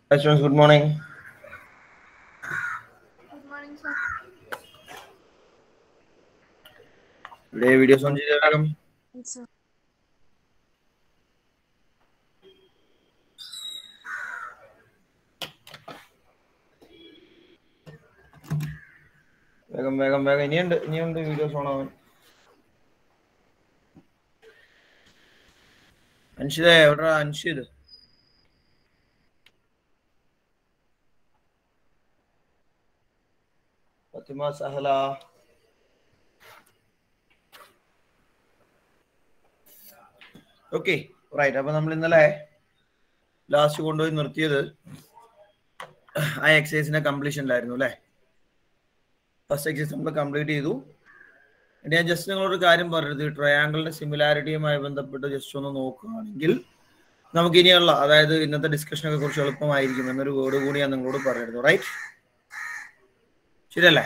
Hi, students. Good morning. Good morning, sir. Today, videos on Jiragram. Yes, sir. വേഗം വേഗം വേഗം ഇനിയുണ്ട് ഇനിയുണ്ട് വീഡിയോസ് ഓൺ ആവാൻ അൻഷിതേ എവിടാ അൻഷിത് ഫാത്തിമ സഹല ഓക്കെ റൈറ്റ് അപ്പൊ നമ്മൾ ഇന്നലെ ലാസ്റ്റ് കൊണ്ടുപോയി നിർത്തിയത് ആ എക്സസൈസിന്റെ കംപ്ലീഷനിലായിരുന്നു അല്ലേ ഫസ്റ്റ് എക്സസൈസ് നമ്മൾ കംപ്ലീറ്റ് ചെയ്തു ഇനി ഞാൻ ജസ്റ്റ് നിങ്ങളൊരു കാര്യം പറയരുത് ട്രയാങ്കിളിന്റെ സിമിലാരിറ്റിയുമായി ബന്ധപ്പെട്ട് ജസ്റ്റ് ഒന്ന് നോക്കുകയാണെങ്കിൽ നമുക്ക് ഇനിയുള്ള അതായത് ഇന്നത്തെ ഡിസ്കഷനൊക്കെ കുറച്ച് എളുപ്പമായിരിക്കും എന്നൊരു വേർഡ് കൂടി ഞാൻ നിങ്ങളോട് പറയരുത് റൈറ്റ് ശരിയല്ലേ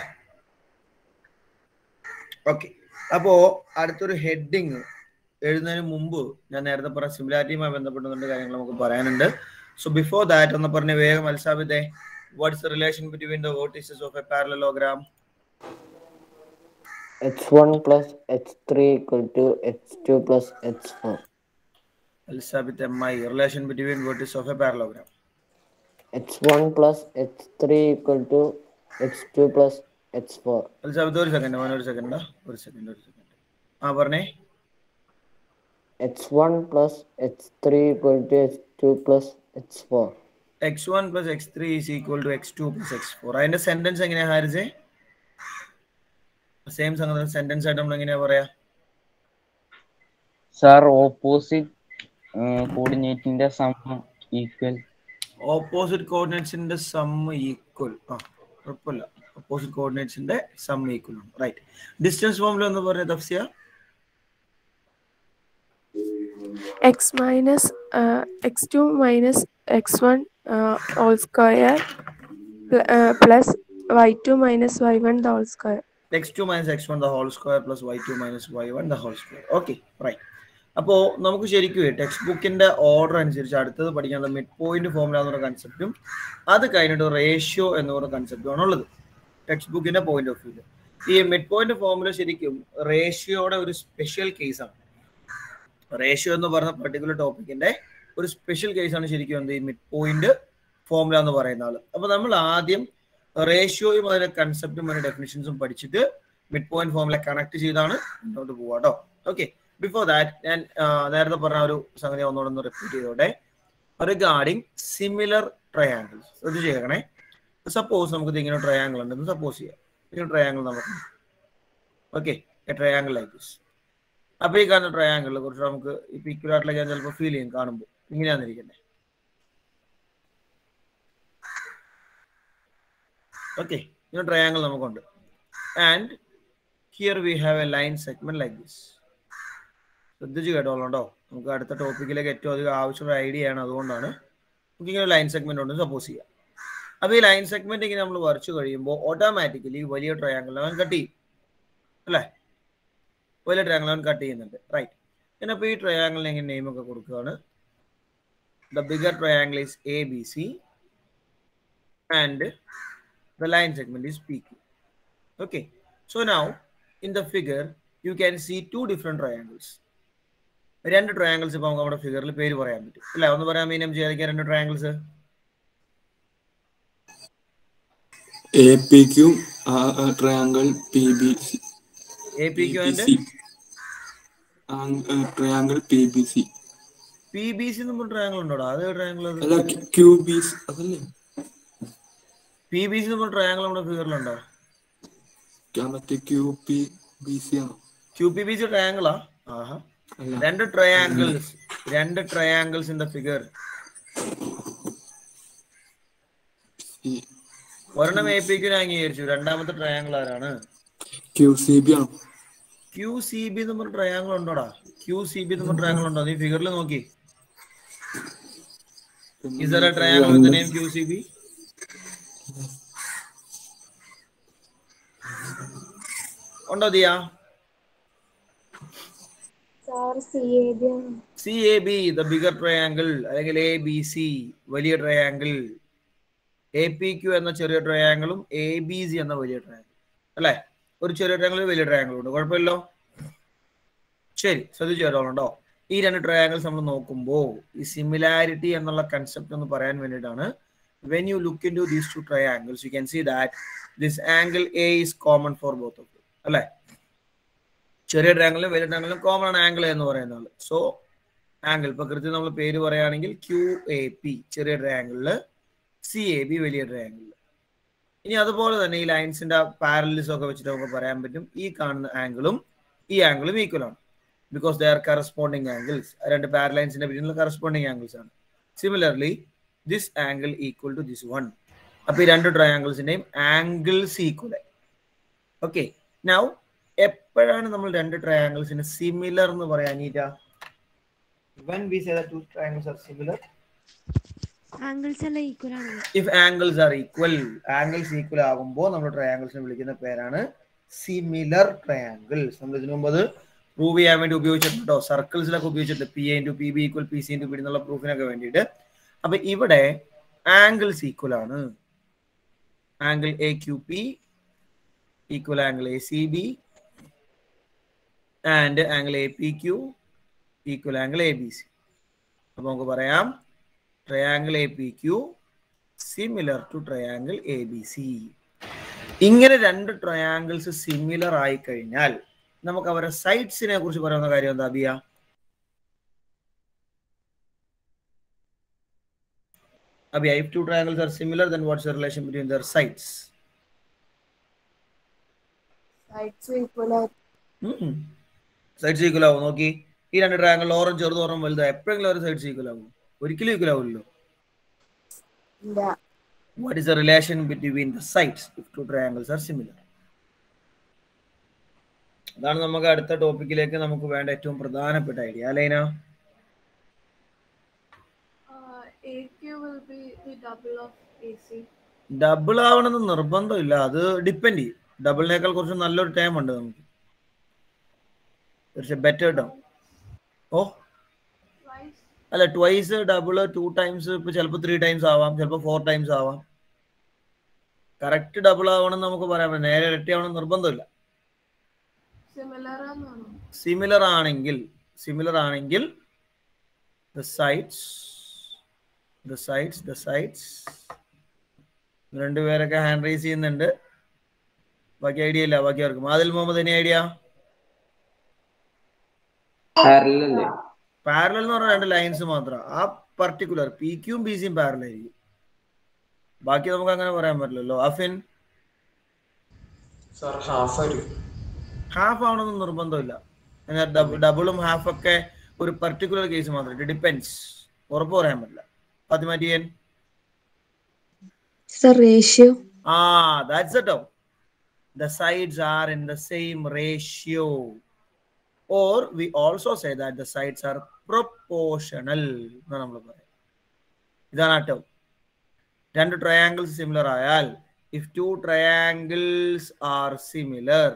ഓക്കെ അപ്പോ അടുത്തൊരു ഹെഡിങ് എഴുതുന്നതിന് മുമ്പ് ഞാൻ നേരത്തെ പറഞ്ഞ സിമിലാരിറ്റിയുമായി ബന്ധപ്പെട്ട രണ്ട് കാര്യങ്ങൾ നമുക്ക് പറയാനുണ്ട് സോ ബിഫോർ ദാറ്റ് എന്ന് പറഞ്ഞ വേഗം അൽസാബിത്തെ what's the relation between the vertices of a parallelogram h1 plus h3 equal to h2 plus h4 Elizabeth MI, relation between vertices of a parallelogram. h1 plus h3 equal to h2 plus h4 Elizabeth, ഒരു second മോനെ ഒരു second ഒരു second ഒരു second ആ പറഞ്ഞേ h1 plus h3 equal to h2 plus h4 x one plus x three is equal to x two plus x four അതിന്റെ sentence എങ്ങനെയാ ഹാരിസേ സെയിം സംഗതി സെന്റൻസ് ആയിട്ട് നമ്മൾ എങ്ങനെയാ പറയാ സാർ ഓപ്പോസിറ്റ് കോർഡിനേറ്റിന്റെ സം ഈക്വൽ ഓപ്പോസിറ്റ് കോർഡിനേറ്റ്സിന്റെ സം ഈക്വൽ ആ കുഴപ്പമില്ല ഓപ്പോസിറ്റ് കോർഡിനേറ്റ്സിന്റെ സം ഈക്വൽ ആണ് റൈറ്റ് ഡിസ്റ്റൻസ് ഫോമിൽ എന്ന് പറഞ്ഞ തഫ്സിയ x minus uh, x2 minus x1 uh, whole square pl- uh, plus y2 minus y1 the whole square. x2 minus x1 the whole square plus y2 minus y1 the whole square okay right അപ്പോൾ നമുക്ക് ശരിക്കും text ബുക്കിന്റെ order അനുസരിച്ച് അടുത്തത് പഠിക്കാനുള്ള mid midpoint formula എന്നുള്ള കൺസെപ്റ്റും അത് കഴിഞ്ഞിട്ട് റേഷ്യോ എന്ന് പറയുന്ന കൺസെപ്റ്റും ആണുള്ളത് ടെക്സ്റ്റ് ബുക്കിന്റെ പോയിന്റ് ഓഫ് വ്യൂ ഈ മിഡ് പോയിന്റ് ഫോമുല ശരിക്കും റേഷ്യോയുടെ ഒരു സ്പെഷ്യൽ കേസാണ് റേഷ്യോ എന്ന് പറയുന്ന പർട്ടിക്കുലർ ടോപ്പിക്കിന്റെ ഒരു സ്പെഷ്യൽ കേസാണ് ശരിക്കും എന്ത് ഈ മിഡ് പോയിന്റ് ഫോമുല എന്ന് പറയുന്ന ആള് അപ്പൊ നമ്മൾ ആദ്യം റേഷ്യോയും അതിന്റെ കൺസെപ്റ്റും അതിന്റെ ഡെഫിനിഷൻസും പഠിച്ചിട്ട് മിഡ് പോയിന്റ് ഫോമിലെ കണക്ട് ചെയ്താണ് മുന്നോട്ട് പോവാ കേട്ടോ ഓക്കെ ബിഫോർ ദാറ്റ് ഞാൻ ആ, നേരത്തെ പറഞ്ഞ ഒരു സംഗതി ഒന്നുകൂടെ ഒന്ന് റിപ്പീറ്റ് ചെയ്തോടെ റിഗാർഡിങ് സിമിലർ ട്രയാങ്കിൾസ് ഇത് ചെയ്യണേ സപ്പോസ് നമുക്ക് ഇത് ഇങ്ങനെ ട്രയാങ്കിൾ ഉണ്ടെന്ന് സപ്പോസ് ചെയ്യാം ഇങ്ങനെ ട്രയാങ്കിൾ നമുക്ക് ഓക്കെ ട്രയാങ്കിൾ ലൈക്ക് ദിസ് അപ്പൊ ഈ കാണുന്ന ട്രയാങ്കിളിൽ കുറച്ച് നമുക്ക് ഇപ്പൊ ഇക്വലായിട്ടിലേക്ക് ഞാൻ ചിലപ്പോൾ ഫീൽ ചെയ്യും കാണുമ്പോൾ ഇങ്ങനെയാന്നിരിക്കണ്ടേ ഓക്കെ ഇങ്ങനെ ട്രയാങ്കിൾ നമുക്കുണ്ട് and here we have a line segment like this ശ്രദ്ധിച്ച് കേട്ടോളാം കേട്ടോ നമുക്ക് അടുത്ത ടോപ്പിക്കിലേക്ക് ഏറ്റവും അധികം ആവശ്യമുള്ള ഐഡിയ ആണ് അതുകൊണ്ടാണ് നമുക്ക് ഇങ്ങനെ ലൈൻ സെഗ്മെന്റ് ഉണ്ട് സപ്പോസ് ചെയ്യാം അപ്പോൾ ഈ ലൈൻ സെഗ്മെന്റ് ഇങ്ങനെ നമ്മൾ വരച്ചു കഴിയുമ്പോൾ ഓട്ടോമാറ്റിക്കലി വലിയ ട്രയാങ്കിൾ അവൻ കട്ട് ചെയ്യും അല്ലേ വലിയ ട്രയാങ്കിൾ അവൻ കട്ട് ചെയ്യുന്നുണ്ട് റൈറ്റ് പിന്നെ അപ്പോൾ ഈ ട്രയാങ്കിളിന് ഇങ്ങനെ നെയിം ഒക്കെ കൊടുക്കുകയാണ് the bigger triangle is A B C and the line segment is PQ. Okay, so now in the figure you can see two different triangles. രണ്ട് ട്രയാങ്കിൾസ് ഇപ്പൊ നമുക്ക് നമ്മുടെ ഫിഗറിൽ പേര് പറയാൻ പറ്റും അല്ല ഒന്ന് പറയാൻ മീനം ചെയ്യാതിരിക്കാൻ രണ്ട് triangles A P Q triangle P B C A P Q and triangle P B C P B C നമ്മൾ ട്രയാങ്കിൾ ഉണ്ടോടാ അത് ട്രയാങ്കിൾ അല്ല ക്യൂ ബി സി അതല്ലേ പി ബി സി നമ്മൾ ട്രയാങ്കിൾ നമ്മുടെ ഫിഗറിലുണ്ടോ ആ, മറ്റേ ക്യൂ പി ബി സി ആണോ ക്യൂ പി ബി സി ട്രയാങ്കിളാ ആഹാ അല്ല രണ്ട് ട്രയാങ്കിൾസ് രണ്ട് ട്രയാങ്കിൾസ് ഇൻ ദ ഫിഗർ ഈ ഒരെണ്ണം എ പി ക്യു അംഗീകരിച്ചു രണ്ടാമത്തെ ട്രയാങ്കിൾ ആരാണ് ക്യൂ സി ബി ആണോ ക്യൂ സി ബി എന്ന് പറഞ്ഞ ട്രയാങ്കിൾ ഉണ്ടോടാ ക്യൂ സി ബി എന്ന് പറഞ്ഞ ട്രയാങ്കിൾ ഉണ്ടോ നീ ഫിഗറിൽ നോക്കി Is there a triangle with the name QCB? ഉണ്ടോ Diya sir C A B ആണ് C A B the bigger triangle അല്ലെങ്കിൽ എ ബി സി വലിയ ട്രയാങ്കിൾ എ പി ക്യു എന്ന ചെറിയ ട്രയാങ്കിളും എ ബി സി എന്ന വലിയ ട്രയാങ്കിൾ അല്ലേ ഒരു ചെറിയ ട്രയാങ്കിൾ വലിയ ട്രയാങ്കിൾ ഉണ്ട് കുഴപ്പമില്ലല്ലോ ശരി ശ്രദ്ധിച്ചു കേട്ടോളണ്ടോ ഈ രണ്ട് ട്രയാങ്കിൾസ് നമ്മൾ നോക്കുമ്പോൾ ഈ സിമിലാരിറ്റി എന്നുള്ള കൺസെപ്റ്റ് എന്ന് പറയാൻ വേണ്ടിയിട്ടാണ് when you look into these two triangles you can see that this angle A is common for both of അല്ലേ ചെറിയ ട്രയാങ്കിളും വലിയ ട്രയാങ്കിളും കോമൺ ആണ് ആംഗിൾ എന്ന് പറയുന്നത് സോ ആംഗിൾ ഇപ്പൊ കൃത്യം നമ്മൾ പേര് പറയുകയാണെങ്കിൽ ക്യു എ പി ചെറിയ ട്രയാങ്കിളില് സി എ ബി വലിയ ട്രയാങ്കിളിൽ ഇനി അതുപോലെ തന്നെ ഈ ലൈൻസിന്റെ പാരലിസ് ഒക്കെ വെച്ചിട്ട് നമുക്ക് പറയാൻ പറ്റും ഈ കാണുന്ന ആംഗിളും ഈ ആംഗിളും ഈക്വൽ ആണ് because they are corresponding angles രണ്ട് പാരലൈൻസിന്റെ ബിറ്റ്വീനിൽ കറസ്പോണ്ടിങ് ആംഗിൾസ് ആണ് similarly this angle equal to this one അപ്പൊ ഈ രണ്ട് ട്രയാങ്കിൾസിന്റെയും ആംഗിൾസ് ഈക്വൽ ഓക്കെ നൗ എപ്പോഴാണ് നമ്മൾ രണ്ട് ട്രയാങ്കിൾസിന് സിമിലർ എന്ന് പറയാൻ when we say that two triangles are similar angles എല്ലാം ഈക്വൽ ആണ് if angles are equal angles equal ആകുമ്പോൾ നമ്മൾ ട്രയാങ്കിൾസിനെ വിളിക്കുന്ന പേരാണ് സിമിലർ ട്രയാങ്കിൾസ് നമ്മൾ ഇതിനു മുമ്പ് അത് പ്രൂവ് ചെയ്യാൻ വേണ്ടി ഉപയോഗിച്ചിട്ടുണ്ട് കേട്ടോ സർക്കിൾസിലൊക്കെ ഉപയോഗിച്ചിട്ടുണ്ട് P A into P B equal P C into P എന്നുള്ള പ്രൂഫിനൊക്കെ വേണ്ടിയിട്ട് അപ്പൊ ഇവിടെ ആംഗിൾസ് ഈക്വൽ ആണ് angle A Q P equal angle A C B and angle A P Q equal angle A B C അപ്പൊ നമുക്ക് പറയാം triangle A P Q similar to triangle A B C ഇങ്ങനെ രണ്ട് triangles similar ആയി കഴിഞ്ഞാൽ നമുക്ക് അവരുടെ സൈഡ്സിനെ കുറിച്ച് പറയുന്ന കാര്യം എന്താ ബിയ Abiya if two triangles are similar then what's the relation between their sides sides equal sides equal ആവും നോക്കി ഈ രണ്ട് ട്രയാങ്കിൾ ഓറഞ്ച് ചെറുത് ഓറം വലുതാ എപ്പോഴെങ്കിലും ഒരു സൈഡ്സ് ഈക്വൽ ആവും ഒരിക്കലും ഈക്വൽ ആവില്ലല്ലോ ഇല്ല what is the relation between the sides if two triangles are similar അതാണ് നമുക്ക് അടുത്ത ടോപ്പിക്കിലേക്ക് നമുക്ക് വേണ്ട ഏറ്റവും പ്രധാനപ്പെട്ട ഐഡിയ അലൈന Uh, AQ will be the double of AC. Double ആവണമെന്ന് നിർബന്ധമില്ല അത് ഡിപ്പെൻഡ് ചെയ്യും ഡബിളിനേക്കാൾ കുറച്ച് നല്ലൊരു ടൈം ഉണ്ട് നമുക്ക് പക്ഷെ ബെറ്റർ ടൈം ഓ Twice. അല്ല ട്വൈസ് ഡബിൾ ടു ടൈംസ് ഇപ്പൊ ചിലപ്പോൾ ത്രീ ടൈംസ് ആവാം ചിലപ്പോൾ ഫോർ ടൈംസ് ആവാം കറക്റ്റ് ഡബിൾ ആവണം എന്ന് നമുക്ക് പറയാൻ പറ്റും നേരെ ഇരട്ടി ആവണം നിർബന്ധമില്ല Similar ആണെന്നാണോ സിമിലർ ആണെങ്കിൽ സിമിലർ ആണെങ്കിൽ the sides the sides the sides രണ്ടുപേരൊക്കെ ഹാൻഡ് റൈസ് ചെയ്യുന്നുണ്ട് ബാക്കി ഐഡിയ ഇല്ല ബാക്കി ആർക്കും ആദിൽ മുഹമ്മദ് എനി ഐഡിയ പാരലല്ലേ പാരലൽ എന്ന് പറഞ്ഞാൽ രണ്ട് ലൈൻസ് മാത്രം ആ പർട്ടിക്കുലർ പി ക്യൂം ബി സിയും പാരലൽ ആയിരിക്കും ബാക്കി നമുക്ക് അങ്ങനെ പറയാൻ പറ്റില്ലല്ലോ അഫിൻ സാർ ഹാഫ് ആയിരിക്കും ഹാഫ് ആവണമെന്ന് നിർബന്ധമില്ല എന്നാൽ ഡബിളും ഹാഫ് ഒക്കെ ഒരു പർട്ടിക്കുലർ കേസ് മാത്രം ഇറ്റ് ഡിപ്പെൻസ് ഉറപ്പ് പറയാൻ പറ്റില്ല ഫാത്തിമാറ്റിയൻ Sir, ratio. Ah, that's the term. The sides are in the same ratio. Or we also say that the sides are proportional. എന്നാണ് നമ്മൾ പറയാം ഇതാണ് ആ ടേം രണ്ട് ട്രയാങ്കിൾസ് സിമിലർ ആയാൽ if two triangles are similar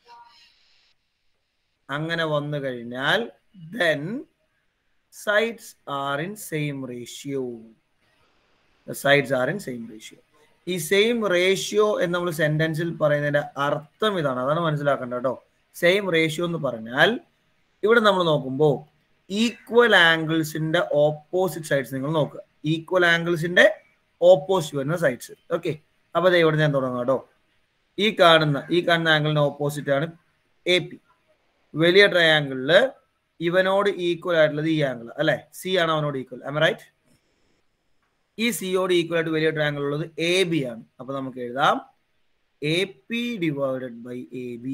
അങ്ങനെ വന്നു കഴിഞ്ഞാൽ then sides are in same ratio sides are in same ratio ഈ സെയിം റേഷ്യോ എന്ന് നമ്മൾ സെന്റൻസിൽ പറയുന്നതിന്റെ അർത്ഥം ഇതാണ് അതാണ് മനസ്സിലാക്കേണ്ടത് കേട്ടോ സെയിം റേഷ്യോ എന്ന് പറഞ്ഞാൽ ഇവിടെ നമ്മൾ നോക്കുമ്പോൾ ഈക്വൽ ആംഗിൾസിന്റെ ഓപ്പോസിറ്റ് സൈഡ്സ് നിങ്ങൾ നോക്കുക ഈക്വൽ ആംഗിൾസിന്റെ ഓപ്പോസിറ്റ് വരുന്ന സൈഡ്സ് ഓക്കെ അപ്പൊ ദേ ഇവിടെ ഞാൻ തുടങ്ങാം കേട്ടോ ഈ കാണുന്ന ഈ കാണുന്ന ആംഗിളിന് ഓപ്പോസിറ്റ് ആണ് എ പി വലിയ ട്രയാംഗിളില് ഇവനോട് ഈക്വൽ ആയിട്ടുള്ളത് ഈ ആംഗിൾ അല്ലെ സി ആണ് അവനോട് ഈക്വൽ am I റൈറ്റ് ഈ സിയോട് ഈക്വൽ ആയിട്ട് വലിയ ട്രയാങ്കിൾ ഉള്ളത് എ ബി ആണ് അപ്പൊ നമുക്ക് എഴുതാം A P divided by A B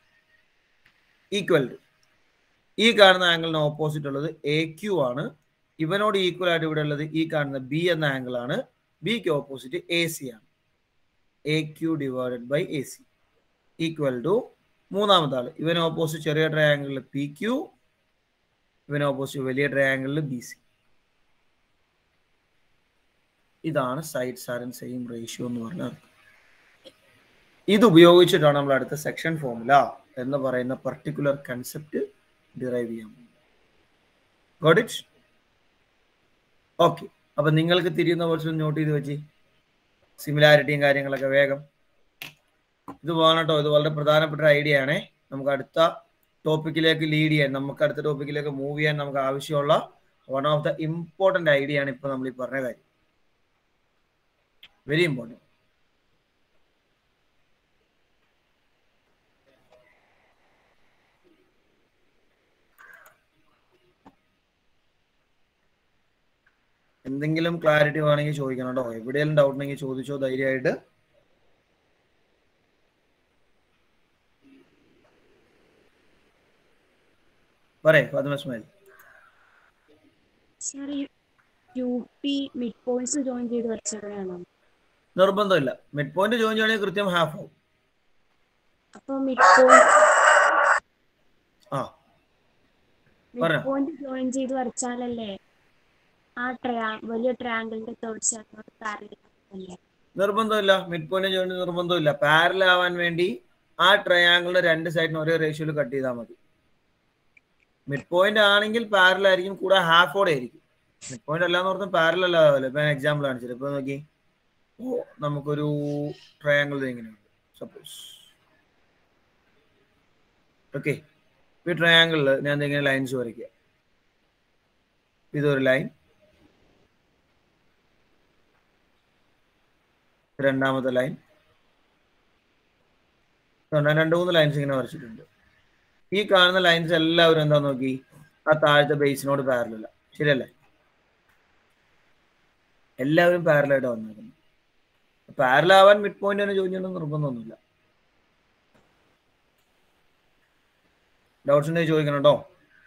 equal to ഈ കാണുന്ന ആംഗിളിന് ഓപ്പോസിറ്റ് ഉള്ളത് എ ക്യു ആണ് ഇവനോട് ഈക്വൽ ആയിട്ട് ഇവിടെ ഉള്ളത് ഈ കാണുന്ന ബി എന്ന ആംഗിൾ ആണ് ബിക്ക് ഓപ്പോസിറ്റ് എ സി ആണ് A Q divided by A C equal to മൂന്നാമത്തെ ആള് ഇവന് ഓപ്പോസിറ്റ് ചെറിയ ട്രയാംഗിളിൽ പി ക്യു ഇവന് ഓപ്പോസിറ്റ് വലിയ ട്രയാംഗിളിൽ ബി സി ഇതാണ് sides are in same ratio എന്ന് പറഞ്ഞാൽ ഇത് ഉപയോഗിച്ചിട്ടാണ് നമ്മൾ അടുത്ത സെക്ഷൻ ഫോമുല എന്ന് പറയുന്ന പർട്ടിക്കുലർ കൺസെപ്റ്റ് ഡിറൈവ് ചെയ്യാൻ ഗോഡ് ഇറ്റ് ഓക്കെ അപ്പൊ നിങ്ങൾക്ക് തിരിയുന്ന കുറച്ച് നോട്ട് ചെയ്ത് വെച്ച് സിമിലാരിറ്റിയും കാര്യങ്ങളൊക്കെ വേഗം ഇത് പോകണം കേട്ടോ ഇത് വളരെ പ്രധാനപ്പെട്ട ഒരു ഐഡിയ ആണേ നമുക്ക് അടുത്ത ടോപ്പിക്കിലേക്ക് ലീഡ് ചെയ്യാൻ നമുക്ക് അടുത്ത ടോപ്പിക്കിലേക്ക് മൂവ് ചെയ്യാൻ നമുക്ക് ആവശ്യമുള്ള one of the important idea ആണ് ഇപ്പൊ നമ്മൾ ഈ പറഞ്ഞ കാര്യം വെരി ഇമ്പോർട്ടൻറ്റ് എന്തെങ്കിലും ക്ലാരിറ്റി വേണമെങ്കിൽ ചോദിക്കണം കേട്ടോ എവിടെയെങ്കിലും ഡൗട്ട് ഉണ്ടെങ്കിൽ ചോദിച്ചോ ധൈര്യമായിട്ട് പറയേ ഫാത്തിമ ഇസ്മായിൽ സാർ ഈ U P midpoints join ചെയ്ത് വെച്ചവരാണോ നിർബന്ധമില്ല മിഡ് പോയിന്റ് ജോയിൻ ചെയ്യണമെങ്കിൽ കൃത്യം ഹാഫ് ആവും അപ്പൊ മിഡ് പോയിന്റ് ആ മിഡ് പറഞ്ഞോ. പോയിന്റ് ജോയിൻ ചെയ്ത് വരച്ചാലല്ലേ ആ ട്രയാ വലിയ ട്രയാങ്കിളിന്റെ തേർഡ് സൈഡിനോട് പാരലൽ അല്ലേ നിർബന്ധമില്ല മിഡ് പോയിന്റ് ജോയിൻ നിർബന്ധമില്ല പാരൽ ആവാൻ വേണ്ടി ആ ട്രയാങ്കിളിന്റെ രണ്ട് സൈഡിന് ഒരേ റേഷ്യോയിൽ കട്ട് ചെയ്താൽ മതി മിഡ് പോയിന്റ് ആണെങ്കിൽ പാരൽ ആയിരിക്കും കൂടെ ഹാഫോടെ ആയിരിക്കും മിഡ് പോയിന്റ് അല്ലാന്ന് പറഞ്ഞാൽ പാരൽ അല്ലാതാവില്ല ഇപ്പൊ എക്സാമ്പിൾ കാണിച്ചത് ഇപ്പൊ നോക്കി ഓ നമുക്കൊരു ട്രയാങ്കിൾ ഇങ്ങനെയുണ്ട് സപ്പോസ് ഓക്കെ ഈ ട്രയാങ്കിളിൽ ഞാൻ ഇങ്ങനെ ലൈൻസ് വരയ്ക്കുക ഇതൊരു ലൈൻ രണ്ടാമത്തെ ലൈൻ രണ്ട് മൂന്ന് ലൈൻസ് ഇങ്ങനെ വരച്ചിട്ടുണ്ട് ഈ കാണുന്ന ലൈൻസ് എല്ലാവരും എന്താ നോക്കി ആ താഴത്തെ ബേസിനോട് പാരലല്ല ശരിയല്ലേ എല്ലാവരും പാരലായിട്ട് വന്നേക്കുന്നു പാരലാവാൻ മിഡ് പോയിന്റ് തന്നെ ചോദിച്ചിട്ടുണ്ടെന്ന് നിർബന്ധമൊന്നുമില്ല ഡൗട്ട്സ് ഉണ്ടെങ്കിൽ ചോദിക്കണം കേട്ടോ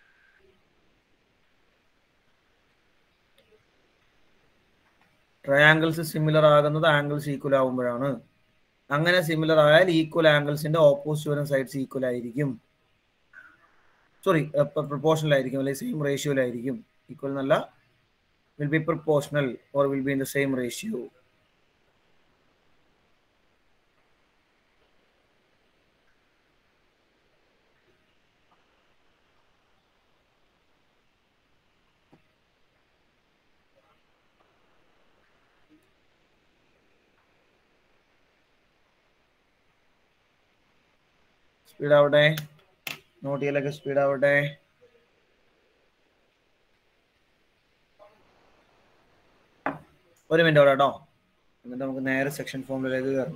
ട്രയാങ്കിൾസ് സിമിലർ ആകുന്നത് ആംഗിൾസ് ഈക്വൽ ആകുമ്പോഴാണ് അങ്ങനെ സിമിലർ ആയാൽ ഈക്വൽ ആംഗിൾസിന്റെ ഓപ്പോസിറ്റ് വരുന്ന സൈഡ്സ് ഈക്വൽ ആയിരിക്കും സോറി പ്രൊപ്പോർഷണൽ ആയിരിക്കും അല്ലെങ്കിൽ സെയിം റേഷ്യോയിലായിരിക്കും ഈക്വൽ എന്നല്ല will be proportional or will be in the same ratio speed ആവട്ടെ നോട്ട് ചെയ്യലൊക്കെ സ്പീഡ് ആവട്ടെ ഒരു മിനിറ്റ് അവിടെ കേട്ടോ എന്നിട്ട് നമുക്ക് നേരെ സെക്ഷൻ ഫോമിലേക്ക് കയറും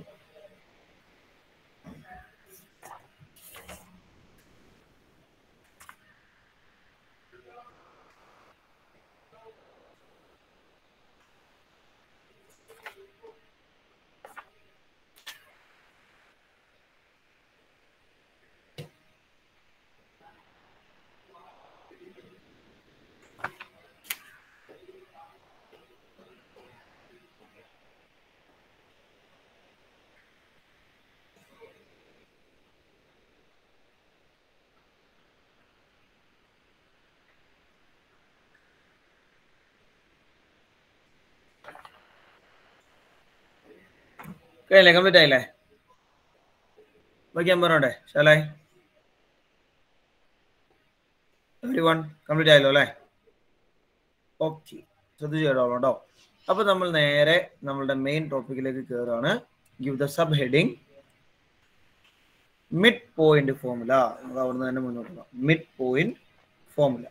കഴിഞ്ഞില്ലേ കംപ്ലീറ്റ് ആയില്ലേ ബാക്കി ഞാൻ പറഞ്ഞോട്ടെ ശാലായി എവരി വൺ കംപ്ലീറ്റ് ആയല്ലോ അല്ലേ ഓക്കെ ശ്രദ്ധിച്ചു കേട്ടോ കേട്ടോ അപ്പൊ നമ്മൾ നേരെ നമ്മളുടെ മെയിൻ ടോപ്പിക്കിലേക്ക് കയറുകയാണ് give the subheading midpoint formula നമുക്ക് അവിടുന്ന് തന്നെ മുന്നോട്ട് പോകാം midpoint formula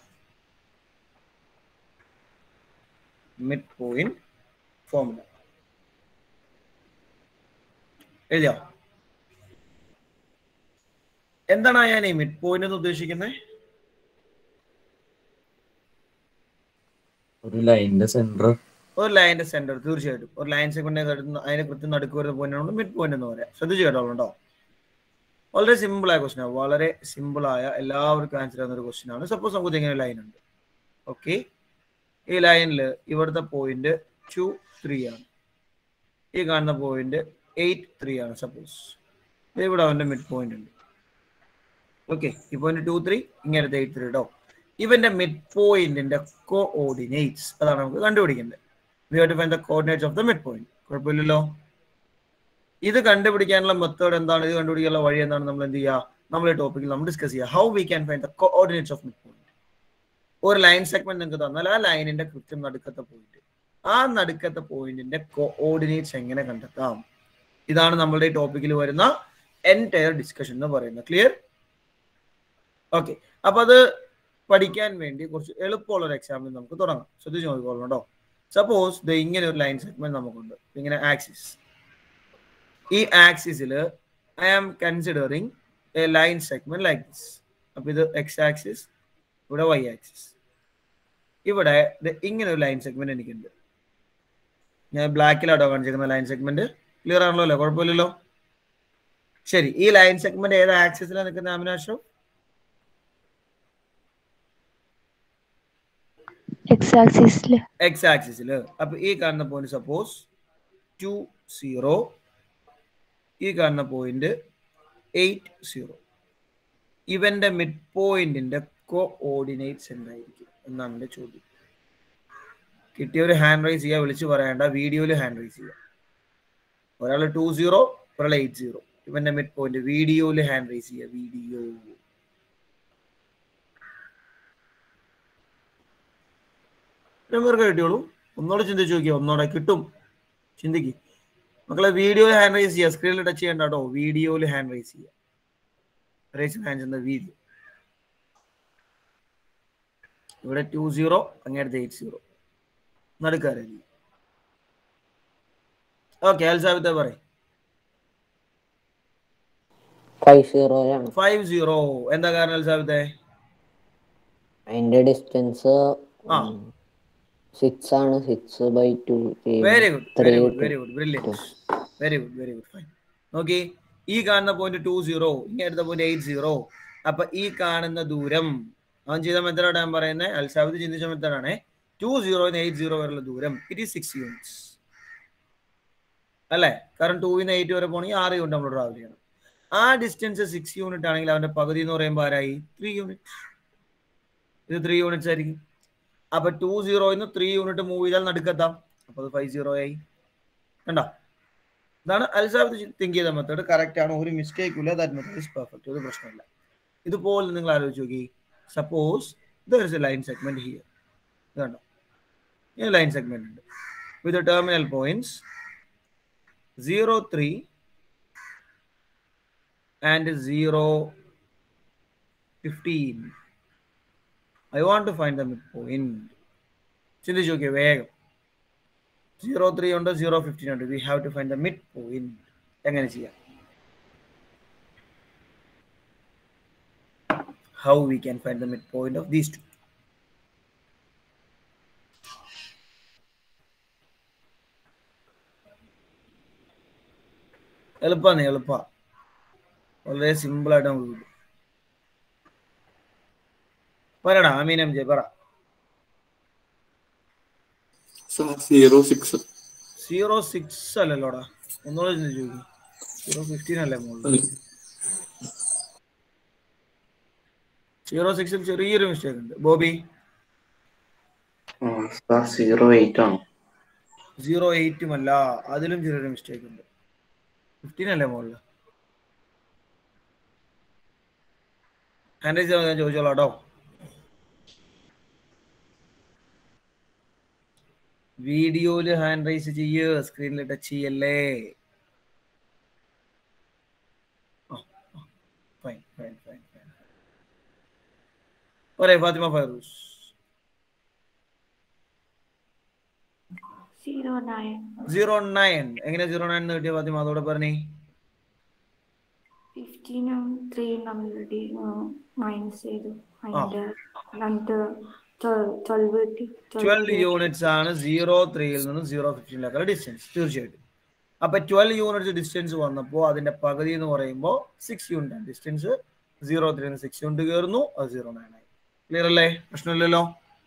midpoint formula എഴുതിയോ എന്താണ് ഞാൻ ഈ മിഡ് പോയിന്റ് എന്ന് ഉദ്ദേശിക്കുന്നത് ഒരു ലൈനിന്റെ സെന്റർ ഒരു ലൈനിന്റെ സെന്റർ തീർച്ചയായിട്ടും ഒരു ലൈൻ സെഗ്മെന്റ് അതിന് കൃത്യം നടുക്ക് വരുന്ന പോയിന്റാണ് മിഡ് പോയിന്റ് എന്ന് പറയാം ശ്രദ്ധിച്ചു കേട്ടോളൂ വളരെ സിമ്പിൾ ആയ ക്വസ്റ്റൻ ആണ് വളരെ സിമ്പിൾ ആയ എല്ലാവർക്കും ആൻസർ ചെയ്യുന്ന ഒരു ക്വസ്റ്റൻ ആണ് സപ്പോസ് നമുക്ക് ഇങ്ങനെ ലൈൻ ഉണ്ട് ഓക്കെ ഈ ലൈനിൽ ഇവിടുത്തെ പോയിന്റ് ടു ത്രീ ആണ് ഈ കാണുന്ന പോയിന്റ് എയ്റ്റ് ത്രീ ആണ് സപ്പോസ് ഇവിടെ അവന്റെ മിഡ് പോയിന്റ് ഉണ്ട് ഓക്കെ ഈ പോയിന്റ് ടു ത്രീ ഇങ്ങനത്തെ എയ്റ്റ് ത്രീ കേട്ടോ ഇവന്റെ മിഡ് പോയിന്റിന്റെ കോഓർഡിനേറ്റ്സ് അതാണ് നമുക്ക് കണ്ടുപിടിക്കേണ്ടത് we have to find the coordinates of the mid point കുഴപ്പമില്ലല്ലോ ഇത് കണ്ടുപിടിക്കാനുള്ള മെത്തേഡ് എന്താണ് ഇത് കണ്ടുപിടിക്കാനുള്ള വഴി എന്താണ് നമ്മൾ എന്ത് ചെയ്യുക നമ്മൾ ഈ ടോപ്പിക്കിൽ നമ്മൾ ഡിസ്കസ് ചെയ്യുക how we can find the coordinates of mid point ഒരു ലൈൻ സെഗ്മെന്റ് നിങ്ങൾക്ക് തന്നാൽ ആ ലൈനിന്റെ കൃത്യം നടുക്കത്തെ പോയിന്റ് ആ നടുക്കത്തെ പോയിന്റിന്റെ കോർഡിനേറ്റ്സ് എങ്ങനെ കണ്ടെത്താം ഇതാണ് നമ്മളുടെ ഈ ടോപ്പിക്കിൽ വരുന്ന എൻറ്റയർ ഡിസ്കഷൻ എന്ന് പറയുന്നത് ക്ലിയർ ഓക്കെ അപ്പൊ അത് പഠിക്കാൻ വേണ്ടി കുറച്ച് എളുപ്പമുള്ള ഒരു എക്സാമ്പിൾ നമുക്ക് തുടങ്ങാം ശ്രദ്ധിച്ച് നോക്കിക്കോളണം കേട്ടോ സപ്പോസ് ഇത് ഇങ്ങനെ ഒരു ലൈൻ സെഗ്മെന്റ് നമുക്കുണ്ട് ഇങ്ങനെ ആക്സിസ് ഈ ആക്സിസിൽ I am considering a line segment like this അപ്പൊ ഇത് എക്സ് ആക്സിസ് ഇവിടെ വൈ ആക്സിസ് ഇവിടെ ദേ ഇങ്ങനെ ഒരു ലൈൻ സെഗ്മെന്റ് എനിക്കുണ്ട് ഞാൻ ബ്ലാക്കിലാട്ടോ കാണിച്ചിരിക്കുന്ന ലൈൻ സെഗ്മെന്റ് ക്ലിയർ ആണല്ലോ അല്ലേ കുഴപ്പമില്ലല്ലോ ശരി ഈ ലൈൻ സെഗ്മെന്റ് ഏത് ആക്സിസിലാണ് നിൽക്കുന്ന അമിനാഷോ എക്സ് ആക്സിസിൽ എക്സ് ആക്സിസിൽ അപ്പൊ ഈ കാണുന്ന പോയിന്റ് സപ്പോസ് ടു സീറോ ഈ കാണുന്ന പോയിന്റ് എയ്റ്റ് സീറോ ഇവന്റെ മിഡ് പോയിന്റിന്റെ കോഓർഡിനേറ്റ്സ് എന്തായിരിക്കും എന്നാണ് എന്റെ ചോദ്യം കിട്ടിയ ഒരു ഹാൻഡ് റൈസ് ചെയ്യുക വിളിച്ചു പറയേണ്ട വീഡിയോയിൽ ഹാൻഡ് റൈസ് ചെയ്യുക ഒരാൾ ടു സീറോ ഒരാൾ എയ്റ്റ് സീറോ ഇവന്റെ മിഡ് പോയിന്റ് വീഡിയോയിൽ ഹാൻഡ് റൈസ് ചെയ്യുക വീഡിയോ പേർക്ക് കിട്ടിയോളൂ ഒന്നോടെ ചിന്തിച്ചു നോക്കിയോ ഒന്നോടെ കിട്ടും ചിന്തിക്ക് മക്കളെ വീഡിയോയിൽ ഹാൻഡ് റൈസ് ചെയ്യുക സ്ക്രീനിൽ ടച്ച് ചെയ്യണ്ട കേട്ടോ വീഡിയോയിൽ ഹാൻഡ് റൈസ് ചെയ്യുക റൈസ് ഹാൻഡ്സ് എന്ന വീഡിയോ ഇവിടെ ടു സീറോ അങ്ങേടത്ത് എയ്റ്റ് സീറോ നടുക്കാരായിരിക്കും ഓക്കെ അൽസാബിത്തെ പറയും ഫൈവ് സീറോയാണ് ഫൈവ് സീറോ എന്താ കാരണം അൽസാബിത്തെ അതിന്റെ ഡിസ്റ്റൻസ് ആ. സിക്സ് ആണ് six by two very good very good very good brilliant very good very good fine നോക്കി ഈ കാണുന്ന പോയിന്റ് ടു സീറോ ഇനി അടുത്ത പോയിന്റ് എയ്റ്റ് സീറോ അപ്പൊ ഈ കാണുന്ന ദൂരം അവൻ ചെയ്ത മെത്തേഡാണ് ഞാൻ പറയുന്നത് അൽസാബിദ് ചിന്തിച്ച മെത്തേഡാണ് ടു സീറോ എയ്റ്റ് സീറോ വരെയുള്ള ദൂരം ഇറ്റ് ഈസ് സിക്സ് യൂണിറ്റ്സ് അല്ലേ കാരണം ടൂവിന്ന് എയ്റ്റ് വരെ പോകണമെങ്കിൽ ആറ് യൂണിറ്റ് നമ്മൾ ട്രാവൽ ചെയ്യണം ആ ഡിസ്റ്റൻസ് സിക്സ് യൂണിറ്റ് ആണെങ്കിൽ അവന്റെ പകുതി എന്ന് പറയുമ്പോൾ ആരായി ത്രീ യൂണിറ്റ് ഇത് ത്രീ യൂണിറ്റ്സ് ആയിരിക്കും അപ്പൊ ടു സീറോന്ന് ത്രീ യൂണിറ്റ് മൂവ് ചെയ്താൽ നടുക്കെത്താം അപ്പൊ അത് ഫൈവ് സീറോ ആയി കണ്ടോ ഇതാണ് അൽസാബ് തിങ്ക് ചെയ്ത മെത്തേഡ് കറക്റ്റ് ആണ് ഒരു മിസ്റ്റേക്കും ഇല്ല ദാറ്റ് മെത്തേഡ് ഇസ് പെർഫെക്റ്റ് ഒരു പ്രശ്നമില്ല ഇതുപോലെ നിങ്ങൾ ആലോചിച്ച് നോക്കി suppose there is a line segment here ഇത് കണ്ടോ ഈ ലൈൻ സെഗ്മെന്റ് ഉണ്ട് with terminal points zero three and zero fifteen I want to find the mid point ചിന്തിച്ചു നോക്കിയേ വേഗം സീറോ ത്രീ ഉണ്ട് സീറോ ഫിഫ്റ്റീൻ ഉണ്ട് we have to find the mid point എങ്ങനെ ചെയ്യാം how we can find the mid point of these two എളുപ്പമാണ് എളുപ്പ വളരെ സിമ്പിൾ ആയിട്ട് നമുക്ക് കിട്ടും പറയടാ അമീൻ എം ജെ പറ sir zero six zero six അല്ലല്ലോടാ ഒന്നുകൂടെ ചിന്തിച്ചു നോക്കി സീറോ ഫിഫ്റ്റീൻ അല്ലേ മുകളിൽ സീറോ സിക്സിൽ ചെറിയൊരു മിസ്റ്റേക്ക് ഉണ്ട് ബോബി സാർ സീറോ എയ്റ്റ് ആണ് സീറോ എയ്റ്റും അല്ല അതിലും ചെറിയൊരു മിസ്റ്റേക്ക് ഉണ്ട് ഫിഫ്റ്റീൻ അല്ലേ മുകളിൽ ഹാൻഡ് റൈസ് ഞാൻ ചോദിച്ചോളാം കേട്ടോ വീഡിയോയില് ഹാൻഡ് റൈസ് ചെയ്യ് സ്ക്രീനിൽ ടച്ച് ചെയ്യല്ലേ ഫൈൻ ഫൈൻ ഫൈൻ ഫൈൻ ഒരേ Fathima Fairooz Zero nine. Zero nine എങ്ങനെ സീറോ നയൻ എന്ന് കിട്ടിയ ഫാത്തിമ അതോടെ പറഞ്ഞേ ഫിഫ്റ്റീനും ത്രീയും നമ്മളോട് മൈനസ് ചെയ്തു അതിന്റെ രണ്ട് ട്വൽവ് കിട്ടി ട്വൽവ് യൂണിറ്റ്സ് ആണ് സീറോ ത്രീയിൽ നിന്ന് സീറോ ഫിഫ്റ്റീനിലേക്കുള്ള ഡിസ്റ്റൻസ് തീർച്ചയായിട്ടും അപ്പൊ ട്വൽവ് യൂണിറ്റ്സ് ഡിസ്റ്റൻസ് വന്നപ്പോൾ അതിന്റെ പകുതി എന്ന് പറയുമ്പോൾ സിക്സ് യൂണിറ്റ് ആണ് distance zero three six unit കയറുന്നു അത് സീറോ നയൻ ആയി ക്ലിയർ അല്ലേ പ്രശ്നമില്ലല്ലോ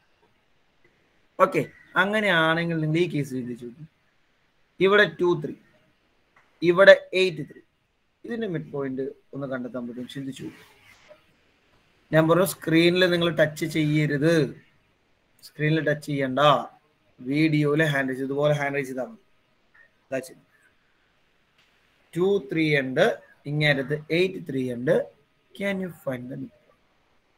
ഓക്കെ അങ്ങനെയാണെങ്കിൽ നിങ്ങൾ ഈ കേസ് ചിന്തിച്ചു നോക്കൂ. ഇവിടെ ടു ത്രീ ഇവിടെ എയ്റ്റ് ത്രീ ഇതിന്റെ മിഡ് പോയിന്റ് ഒന്ന് കണ്ടെത്താൻ പറ്റും ചിന്തിച്ചു നോക്കൂ. ഞാൻ പറഞ്ഞു സ്ക്രീനിൽ നിങ്ങൾ ടച്ച് ചെയ്യരുത് സ്ക്രീനിൽ ടച്ച് ചെയ്യണ്ട വീഡിയോയിൽ ഹാൻഡ് റൈസ് ഇതുപോലെ ഹാൻഡ് റൈസ് ചെയ്താൽ മതി ടു ത്രീ ഉണ്ട് ഇങ്ങനത്ത് എയ്റ്റ് ത്രീ ഉണ്ട് ക്യാൻ യു ഫൈൻഡ് ദ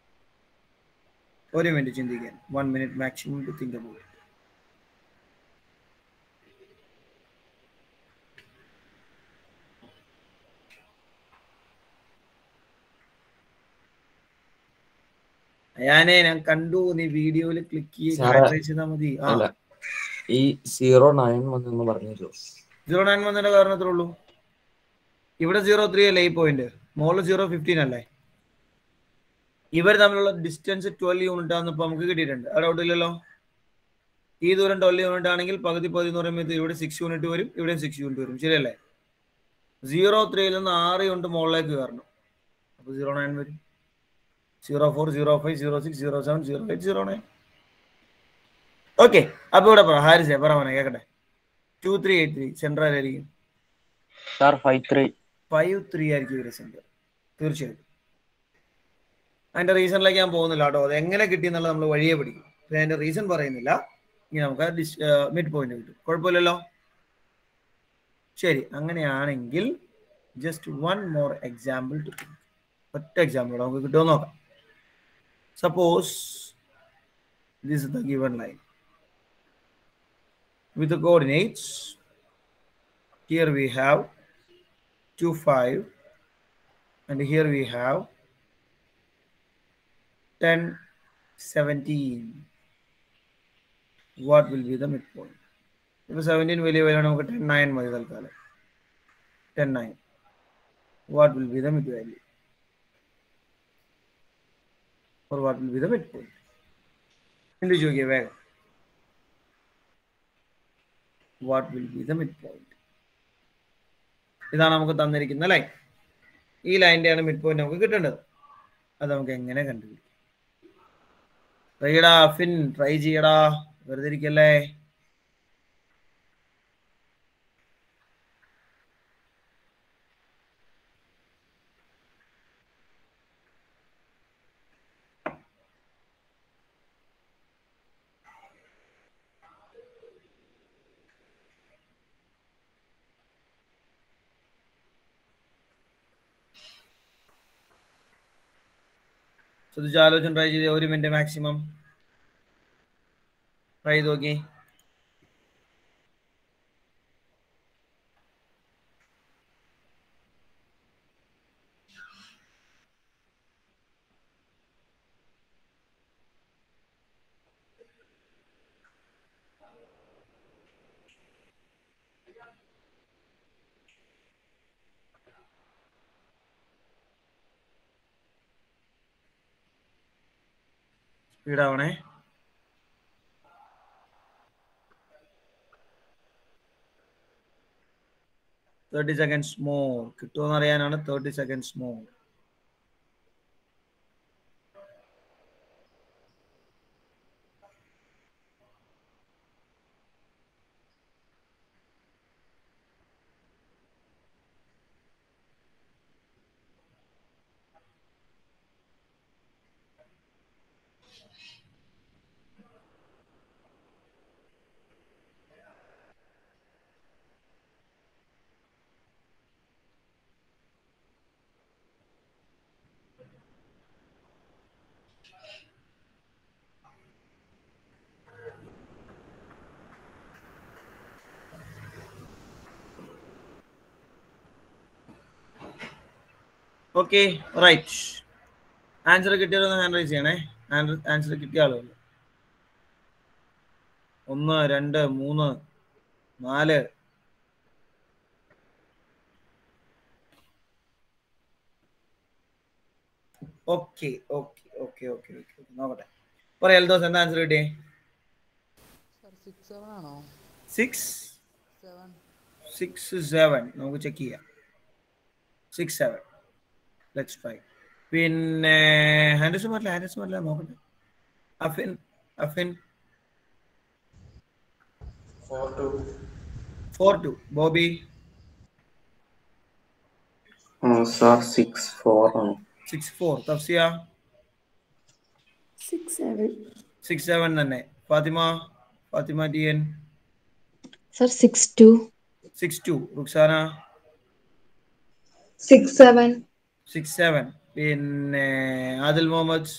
ഒരു മിനിറ്റ് ചിന്തിക്കാൻ one minute maximum to think about ഞാനേ ഞാൻ കണ്ടു നീ വീഡിയോയിൽ ക്ലിക്ക് ചെയ്ത് സാറേ, കാറ്ററൈസ് ചെയ്താൽ മതി ആ അല്ല ഈ സീറോ നയൻ വന്നൊന്ന് പറഞ്ഞല്ലോ സീറോ നയൻ വന്നതിന്റെ കാരണത്രേ ഉള്ളൂ ഇവിടെ സീറോ ത്രീ അല്ലേ ഈ പോയിന്റ് മോള് സീറോ ഫിഫ്റ്റീൻ അല്ലേ ഇവർ തമ്മിലുള്ള ഡിസ്റ്റൻസ് ട്വൽവ് യൂണിറ്റ് ആണെന്ന് ഇപ്പൊ നമുക്ക് കിട്ടിയിട്ടുണ്ട് അത് ഡൗട്ട് ഇല്ലല്ലോ ഈ ദൂരം ട്വൽവ് യൂണിറ്റ് ആണെങ്കിൽ പകുതി പകുതി എന്ന് പറയുമ്പോൾ ഇവിടെ സിക്സ് യൂണിറ്റ് വരും ഇവിടെയും സിക്സ് യൂണിറ്റ് വരും ശരിയല്ലേ സീറോ ത്രീയിൽ നിന്ന് ആറ് യൂണിറ്റ് മുകളിലേക്ക് കയറണം അപ്പൊ സീറോ നയൻ വരും zero four zero five zero six zero seven zero eight zero nine okay അപ്പൊ ഇവിടെ പറ ഹാരിസേ പറ മോനെ കേക്കട്ടെ two three eight three central ആയിരിക്കും sir five three five three ആയിരിക്കും ഇവരെ സെന്റർ തീർച്ചയായിട്ടും അതിന്റെ റീസണിലേക്ക് ഞാൻ പോകുന്നില്ല കേട്ടോ അത് എങ്ങനെ കിട്ടിയെന്നുള്ളത് നമ്മൾ വഴിയെ പഠിക്കും അപ്പൊ അതിന്റെ റീസൺ പറയുന്നില്ല ഇനി നമുക്ക് മിഡ് പോയിന്റ് കിട്ടും കുഴപ്പമില്ലല്ലോ ശരി അങ്ങനെയാണെങ്കിൽ just one more example to ഒറ്റ എക്സാമ്പിൾ നമുക്ക് കിട്ടുമോ നോക്കാം suppose this is the given line with the coordinates here we have 2 5 and here we have 10 17 what will be the midpoint ഇപ്പോൾ സെവൻറ്റീൻ വലിയ വില നമുക്ക് ടെൻ നയൻ മതി തൽക്കാലം ten nine what will be the mid value or what will be the midpoint എന്ത് ചോദിക്കുക വേഗം what will be the mid point ഇതാണ് നമുക്ക് തന്നിരിക്കുന്ന ലൈൻ ഈ ലൈൻ്റെയാണ് മിഡ് പോയിന്റ് നമുക്ക് കിട്ടേണ്ടത് അത് നമുക്ക് എങ്ങനെ കണ്ടുപിടിക്കും ട്രൈടാ ഫിൻ ട്രൈ ചെയ്യടാ വെറുതെ ഇരിക്കല്ലേ ശ്രദ്ധിച്ച് ആലോചന ട്രൈ ചെയ്ത് ഒരു മിനിറ്റ് മാക്സിമം ട്രൈ ചെയ്ത് നോക്കി സ്പീഡ് ആവണേ തേർട്ടി സെക്കൻഡ്സ് മോർ കിട്ടുമെന്ന് അറിയാനാണ് thirty seconds more okay right answer കിട്ടിയതൊന്ന് ഹാൻഡ് റൈസ് ചെയ്യണേ ആൻസർ കിട്ടിയ ആളുകൾ ഒന്ന് രണ്ട് മൂന്ന് നാല് okay okay okay okay okay നോക്കട്ടെ പറയാം എൽദോസ് എന്താ ആൻസർ കിട്ടിയേ സിക്സ് സെവൻ ആണോ സിക്സ് സെവൻ സിക്സ് സെവൻ നമുക്ക് ചെക്ക് ചെയ്യാം സിക്സ് സെവൻ ലെറ്റ്സ് ട്രൈ പിന്നെ ഹാൻഡസ് മാറില്ല ഹാൻഡസ് മാറില്ല നോക്കട്ടെ Afin Afin four two four two Bobby sir six four ആണ് six four Thafsiya six seven six seven തന്നെ Fathima Fathima T N sir six two six two Ruksana six seven six seven പിന്നെ Adil Muhammad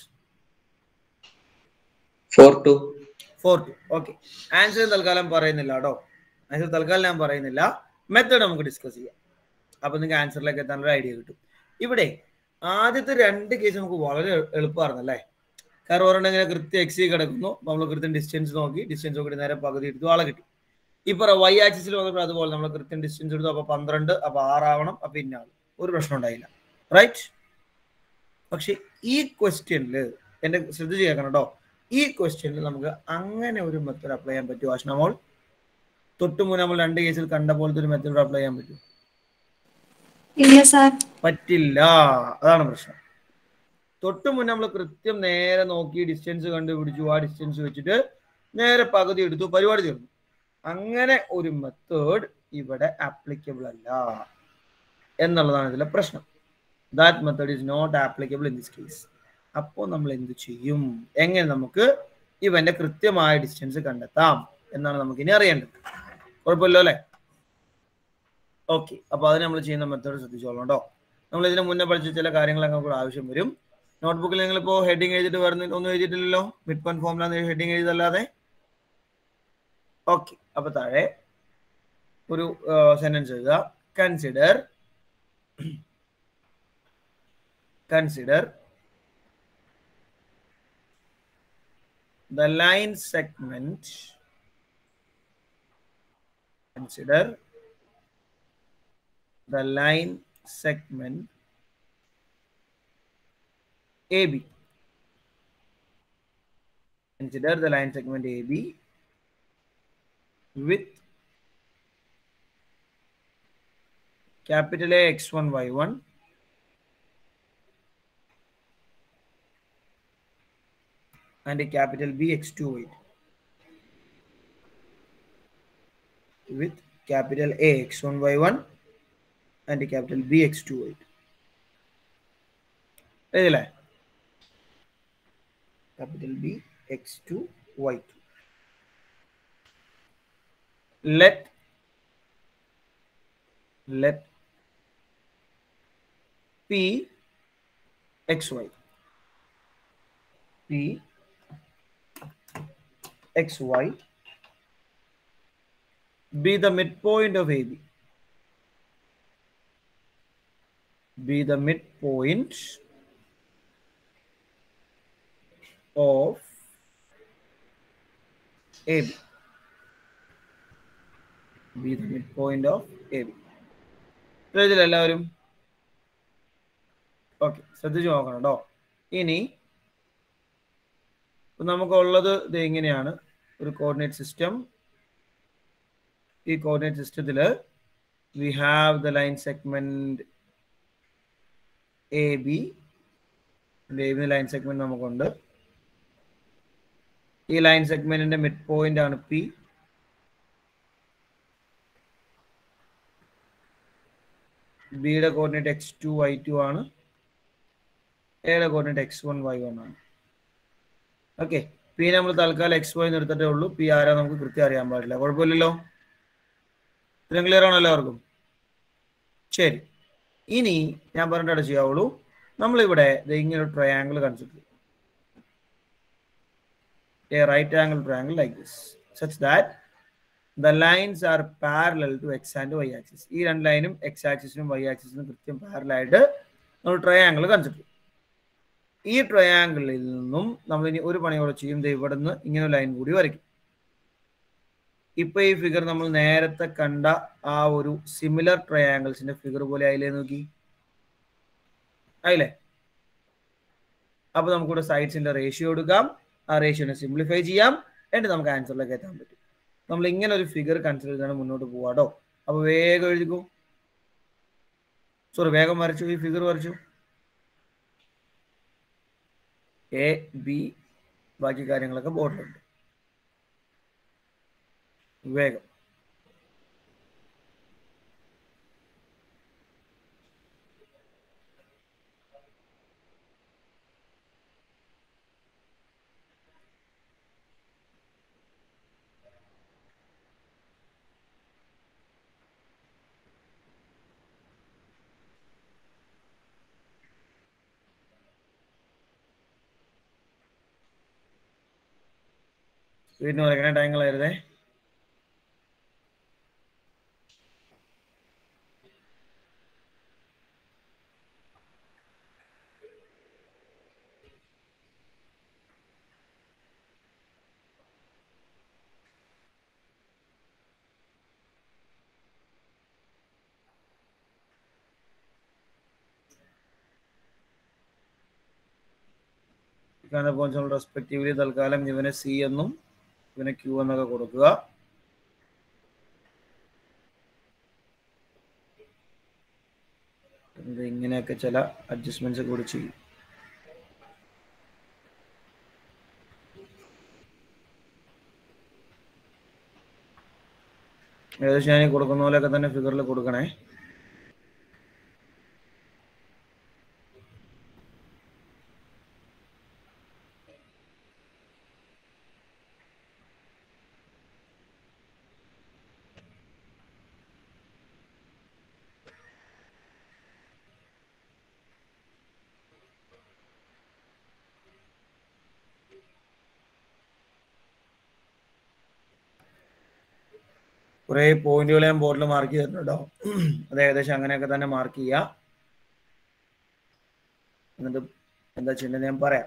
four two four two okay answer തൽക്കാലം പറയുന്നില്ല കേട്ടോ answer തൽക്കാലം ഞാൻ പറയുന്നില്ല method നമുക്ക് ഡിസ്കസ് ചെയ്യാം അപ്പൊ നിങ്ങൾക്ക് ആൻസറിലേക്ക് എത്താനുള്ള ഐഡിയ കിട്ടും ഇവിടെ ആദ്യത്തെ രണ്ട് കേസ് നമുക്ക് വളരെ എളുപ്പമായിരുന്നു അല്ലേ കാരണം ഒരെണ്ണം ഇങ്ങനെ കൃത്യം എക്സി കിടക്കുന്നു നമ്മൾ കൃത്യം ഡിസ്റ്റൻസ് നോക്കി ഡിസ്റ്റൻസ് നോക്കിയിട്ട് നേരെ പകുതി എടുത്തു ആളെ കിട്ടി ഇപ്പൊ വൈ ആക്സിസിൽ വന്നപ്പോൾ അതുപോലെ നമ്മൾ കൃത്യം ഡിസ്റ്റൻസ് എടുത്തു അപ്പൊ പന്ത്രണ്ട് അപ്പൊ ആറാവണം അപ്പൊ ഇന്ന ആള് ഒരു പ്രശ്നം ഉണ്ടായില്ല റൈറ്റ് പക്ഷെ ഈ ക്വസ്റ്റ്യനിൽ എന്റെ ശ്രദ്ധിച്ച് കേൾക്കണം കേട്ടോ ഈ ക്വസ്റ്റ്യനിൽ നമുക്ക് അങ്ങനെ ഒരു മെത്തേഡ് അപ്ലൈ ചെയ്യാൻ പറ്റുമോ ആഷ്നമോൾ തൊട്ട് മുന്നേ നമ്മൾ രണ്ട് കേസിൽ കണ്ട പോലത്തെ ഒരു മെത്തേഡ് അപ്ലൈ ചെയ്യാൻ പറ്റും ഇല്ല സാർ പറ്റില്ല അതാണ് പ്രശ്നം തൊട്ട് മുന്നേ നമ്മൾ കൃത്യം നേരെ നോക്കി ഡിസ്റ്റൻസ് കണ്ടുപിടിച്ചു ആ ഡിസ്റ്റൻസ് വെച്ചിട്ട് നേരെ പകുതി എടുത്തു പരിപാടി തീർന്നു അങ്ങനെ ഒരു മെത്തേഡ് ഇവിടെ ആപ്ലിക്കബിൾ അല്ല എന്നുള്ളതാണ് ഇതിലെ പ്രശ്നം that method is not applicable in this case അപ്പോൾ നമ്മൾ എന്ത് ചെയ്യും എങ്ങനെ നമുക്ക് ഇവന്റെ കൃത്യമായ ഡിസ്റ്റൻസ് കണ്ടെത്താം എന്നാണ് നമുക്ക് ഇനി അറിയേണ്ടത് കുഴപ്പമില്ലോ അല്ലേ ഓക്കെ അപ്പൊ അതിന് നമ്മൾ ചെയ്യുന്ന മെത്തേഡ് ശ്രദ്ധിച്ചോളാം കേട്ടോ നമ്മൾ ഇതിന് മുന്നേ പഠിച്ച ചില കാര്യങ്ങളൊക്കെ കൂടെ ആവശ്യം വരും നോട്ട്ബുക്കിൽ നിങ്ങൾ ഇപ്പോൾ ഹെഡിങ് എഴുതിയിട്ട് വരുന്ന ഒന്നും എഴുതിയിട്ടില്ലല്ലോ മിഡ് പോയിന്റ് ഫോമിലാണ് ഹെഡിങ് എഴുതല്ലാതെ ഓക്കെ അപ്പൊ താഴെ ഒരു സെന്റൻസ് എഴുതുക consider consider the line segment consider the line segment AB consider the line segment AB with capital A x1 y1 and a capital B x2 y2 with capital A x1 y1 and a capital B x2 y2 എഴുതില്ലേ capital B x2 y2 let let P xy P xy be the midpoint of AB. Be the midpoint of AB. Be the midpoint of AB. എഴുതില്ല എല്ലാവരും okay ശ്രദ്ധിച്ചു നോക്കണം കേട്ടോ ഇനി ഇപ്പൊ നമുക്കുള്ളത് ഇത് എങ്ങനെയാണ് ഒരു കോർഡിനേറ്റ് സിസ്റ്റം ഈ കോർഡിനേറ്റ് സിസ്റ്റത്തിൽ we have the line segment A B A B line segment നമുക്കുണ്ട് ഈ ലൈൻ സെഗ്മെന്റിന്റെ മിഡ് പോയിന്റ് ആണ് പി ബിയുടെ coordinate x two y two ആണ് എയുടെ coordinate x one y one ആണ് ഓക്കെ പി നമ്മൾ തൽക്കാലം എക്സ് വൈ എടുത്തിട്ടേ ഉള്ളൂ പി ആരാ നമുക്ക് കൃത്യം അറിയാൻ പാടില്ല കുഴപ്പമില്ലല്ലോ ഇത്രയും ക്ലിയർ ആണോ എല്ലാവർക്കും ശരി ഇനി ഞാൻ പറഞ്ഞിട്ട് ചെയ്യാവുള്ളൂ നമ്മളിവിടെ ഇങ്ങനെ ഒരു ട്രയാങ്കിൾ കൺസിഡർ ചെയ്യും a right angle triangle like this such that the lines are parallel to x and y axis ഈ രണ്ട് ലൈനും എക്സ് ആക്സിസിനും വൈ ആക്സിസിനും കൃത്യം പാരലായിട്ട് നമ്മൾ ട്രയാങ്കിൾ കൺസിഡർ ചെയ്യും ഈ ട്രയാങ്കിളിൽ നിന്നും നമ്മൾ ഇനി ഒരു പണി കൂടെ ചെയ്യും ഇവിടെ നിന്ന് ഇങ്ങനെ ലൈൻ കൂടി വരയ്ക്കും ഇപ്പൊ ഈ ഫിഗർ നമ്മൾ നേരത്തെ കണ്ട ആ ഒരു സിമിലർ ട്രയാങ്കിൾസിന്റെ ഫിഗർ പോലെ ആയില്ലേ നോക്കി ആയില്ലേ അപ്പൊ നമുക്കിവിടെ സൈഡ്സിന്റെ റേഷ്യോ എടുക്കാം ആ റേഷ്യോനെ സിംപ്ലിഫൈ ചെയ്യാം എന്നിട്ട് നമുക്ക് ആൻസറിലേക്ക് എത്താൻ പറ്റും നമ്മൾ ഇങ്ങനെ ഒരു ഫിഗർ കൺസിഡർ ചെയ്താണ് മുന്നോട്ട് പോവാട്ടോ അപ്പൊ വേഗം എഴുതിക്കൂ സോറി വേഗം വരച്ചു ഈ ഫിഗർ വരച്ചു എ ബി ബാക്കി കാര്യങ്ങളൊക്കെ ബോർഡിലുണ്ട് വേഗം വീടിന് വരയ്ക്കണ ടൈങ്ങളായിരുന്നേ കാണുന്ന പോയിന്റ്സ് റെസ്പെക്റ്റീവ്ലി തൽക്കാലം ഇവനെ സി എന്നും ഇവനെ ക്യൂ എന്നൊക്കെ കൊടുക്കുക ഇത് ഇങ്ങനെയൊക്കെ ചില അഡ്ജസ്റ്റ്മെന്റ്സ് കൂടി ചെയ്യും ഏകദേശം ഞാൻ ഈ കൊടുക്കുന്ന പോലെയൊക്കെ തന്നെ ഫിഗറിൽ കൊടുക്കണേ കുറേ പോയിന്റുകൾ ഞാൻ ബോർഡിൽ മാർക്ക് ചെയ്തിട്ടുണ്ടോ അത് ഏകദേശം അങ്ങനെയൊക്കെ തന്നെ മാർക്ക് ചെയ്യുക എന്നിട്ട് എന്താ ചെയ്യേണ്ടത് ഞാൻ പറയാം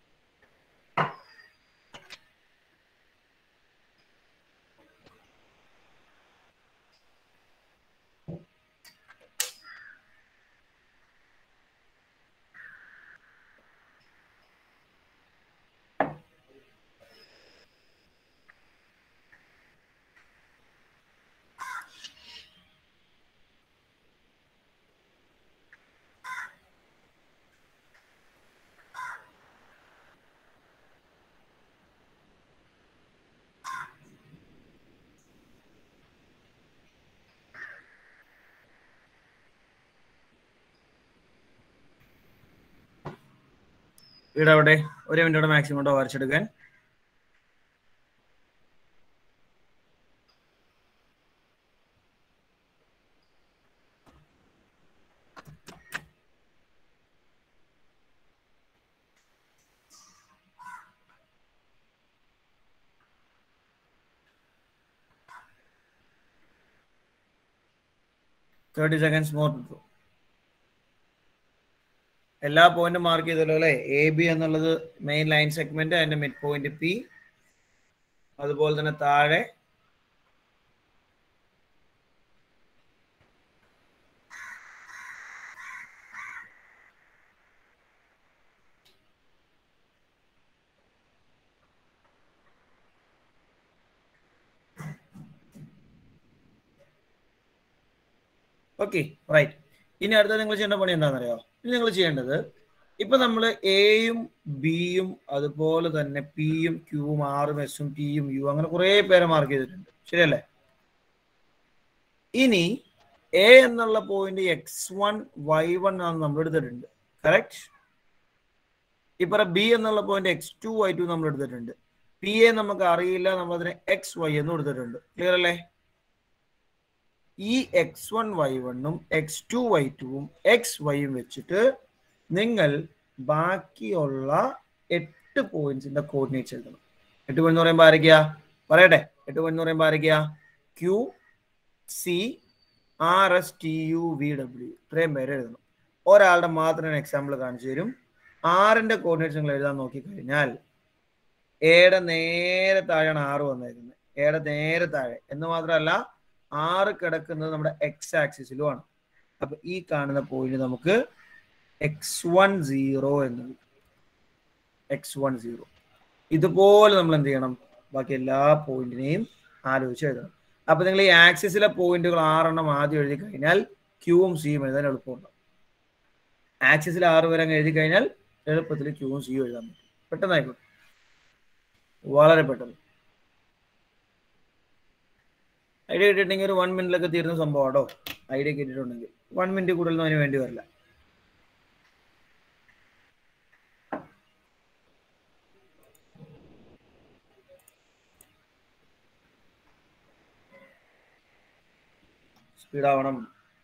ഇവിടെ അവിടെ ഒരു മിനിറ്റോടെ മാക്സിമം കൊണ്ട് വരച്ചെടുക്കാൻ തേർട്ടി സെക്കൻഡ്സ് മോർ എല്ലാ പോയിന്റും മാർക്ക് ചെയ്തല്ലോ അല്ലെ എ ബി എന്നുള്ളത് മെയിൻ ലൈൻ സെഗ്മെന്റ് അതിന്റെ മിഡ് പോയിന്റ് പി അതുപോലെ തന്നെ താഴെ ഓക്കെ റൈറ്റ് ഇനി അടുത്ത നിങ്ങൾ ചെയ്യേണ്ട പണി എന്താണെന്നറിയോ ഇനി നിങ്ങൾ ചെയ്യേണ്ടത് ഇപ്പൊ നമ്മൾ എയും ബിയും അതുപോലെ തന്നെ പിയും ക്യൂവും ആറും എസും ടിയും യു അങ്ങനെ കുറെ പേരെ മാർക്ക് ചെയ്തിട്ടുണ്ട് ശരിയല്ലേ ഇനി എ എന്നുള്ള point x one y one ആണ് നമ്മൾ എടുത്തിട്ടുണ്ട് കറക്റ്റ് ഇപ്പറ ബി എന്നുള്ള point x two y two നമ്മൾ എടുത്തിട്ടുണ്ട് പി എ നമുക്ക് അറിയില്ല നമ്മൾ അതിനെ എക്സ് വൈ എന്ന് എടുത്തിട്ടുണ്ട് ക്ലിയർ അല്ലേ ഈ എക്സ് വൺ വൈ വണ്ണും എക്സ് ടു വൈ ടുവും എക്സ് വൈയും വെച്ചിട്ട് നിങ്ങൾ ബാക്കിയുള്ള എട്ട് പോയിന്റ്സിന്റെ കോർഡിനേറ്റ്സ് എഴുതണം എട്ട് പോയിന്റ് എന്ന് പറയുമ്പോൾ ആരൊക്കെയാ പറയട്ടെ എട്ട് പോയിന്റ് എന്ന് പറയുമ്പോൾ ആരൊക്കെയാ Q C R S T U V W ഇത്രയും പേര് എഴുതണം ഒരാളുടെ മാത്രം ഞാൻ എക്സാമ്പിൾ കാണിച്ചു തരും ആറിന്റെ കോർഡിനേറ്റ്സ് നിങ്ങൾ എഴുതാൻ നോക്കിക്കഴിഞ്ഞാൽ എയുടെ നേരെ താഴെയാണ് ആറ് വന്നേക്കുന്നത് എയുടെ നേരെ താഴെ എന്ന് മാത്രമല്ല ആറ് കിടക്കുന്നത് നമ്മുടെ എക്സ് ആക്സിസിലുമാണ് അപ്പൊ ഈ കാണുന്ന പോയിന്റ് നമുക്ക് എക്സ് വൺ സീറോ എന്ന് എക്സ് വൺ സീറോ ഇതുപോലെ നമ്മൾ എന്ത് ചെയ്യണം ബാക്കി എല്ലാ പോയിന്റിനെയും ആലോചിച്ച് എഴുതണം അപ്പൊ നിങ്ങൾ ഈ ആക്സിസിലെ പോയിന്റുകൾ ആറെണ്ണം ആദ്യം എഴുതി കഴിഞ്ഞാൽ ക്യൂവും സിയും എഴുതാൻ എളുപ്പമുണ്ട് ആക്സിസിൽ ആറ് വരെ അങ്ങ് എഴുതി കഴിഞ്ഞാൽ എളുപ്പത്തിൽ ക്യൂവും സിയും എഴുതാൻ പറ്റും പെട്ടെന്നായിക്കോട്ടെ വളരെ പെട്ടെന്ന് ഐഡിയ കിട്ടിയിട്ടുണ്ടെങ്കിൽ ഒരു വൺ മിനിറ്റിലൊക്കെ തീരുന്ന സംഭവം കേട്ടോ ഐഡിയ കിട്ടിയിട്ടുണ്ടെങ്കിൽ വൺ മിനിറ്റ് കൂടുതലൊന്നും അതിന് വേണ്ടി വരില്ല സ്പീഡാവണം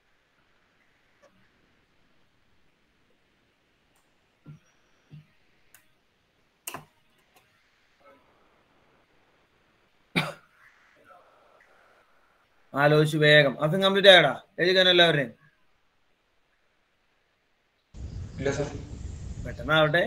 ആലോചിച്ച് വേഗം അപ്പം കംപ്ലീറ്റ് ആയടാ എഴുതിക്കാൻ എല്ലാവരുടെയും ഇല്ല സാർ പെട്ടെന്നാവട്ടെ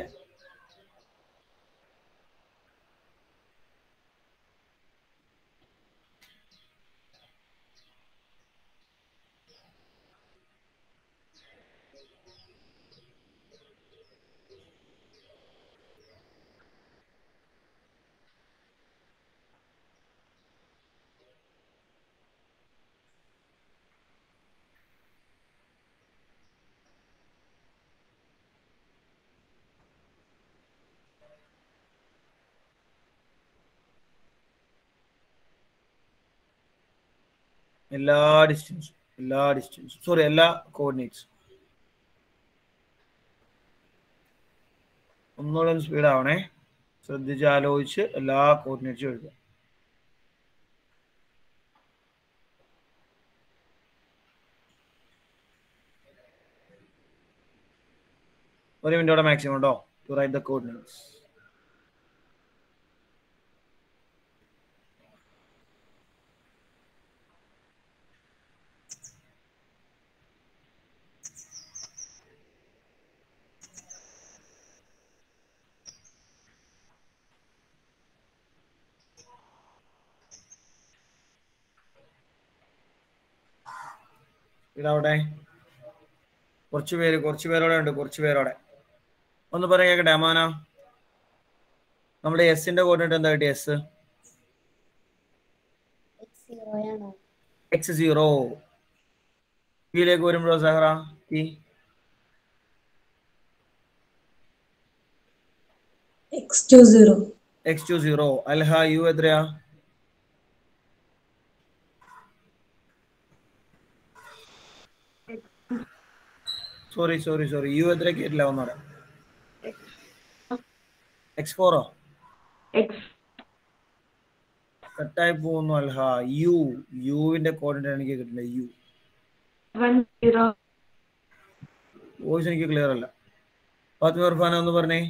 എല്ലാ ഡിസ്റ്റൻസും എല്ലാ ഡിസ്റ്റൻസും സോറി എല്ലാ കോർഡിനേറ്റ്സും ഒന്നുകൂടെ സ്പീഡ് ആവണേ ശ്രദ്ധിച്ച് ആലോചിച്ച് എല്ലാ കോർഡിനേറ്റ്സും എഴുതുക ഒരു മിനിറ്റോടെ മാക്സിമം ഉണ്ടോ ടു റൈറ്റ് ദ കോർഡിനേറ്റ്സ് ഇതവിടെ കുറച്ച് പേര് കുറച്ച് പേരോടെ ഉണ്ട് കുറച്ച് പേരോടെ ഒന്ന് പറയാ കേക്കട്ടെ അമാന നമ്മുടെ എസിന്റെ കോർഡിനേറ്റ് എന്താ കിട്ടിയ എസ് സീറോയാണോ എക്സ് സീറോ പിയിലേക്ക് വരുമ്പോഴോ Sahra P x two zero x two zero Alha U എത്രയാ സോറി സോറി സോറി യു എത്ര കേട്ടില്ല ഒന്നോടെ എക്സ് ഫോറോ എക്സ് കട്ടായി പോകുന്നു അൽഹ യു യുവിന്റെ കോർഡിനേറ്റ് എനിക്ക് കിട്ടില്ല യു വൺ സീറോ വോയിസ് എനിക്ക് ക്ലിയർ അല്ല ഫാത്തിമ ഇർഫാന ഒന്ന് പറഞ്ഞേ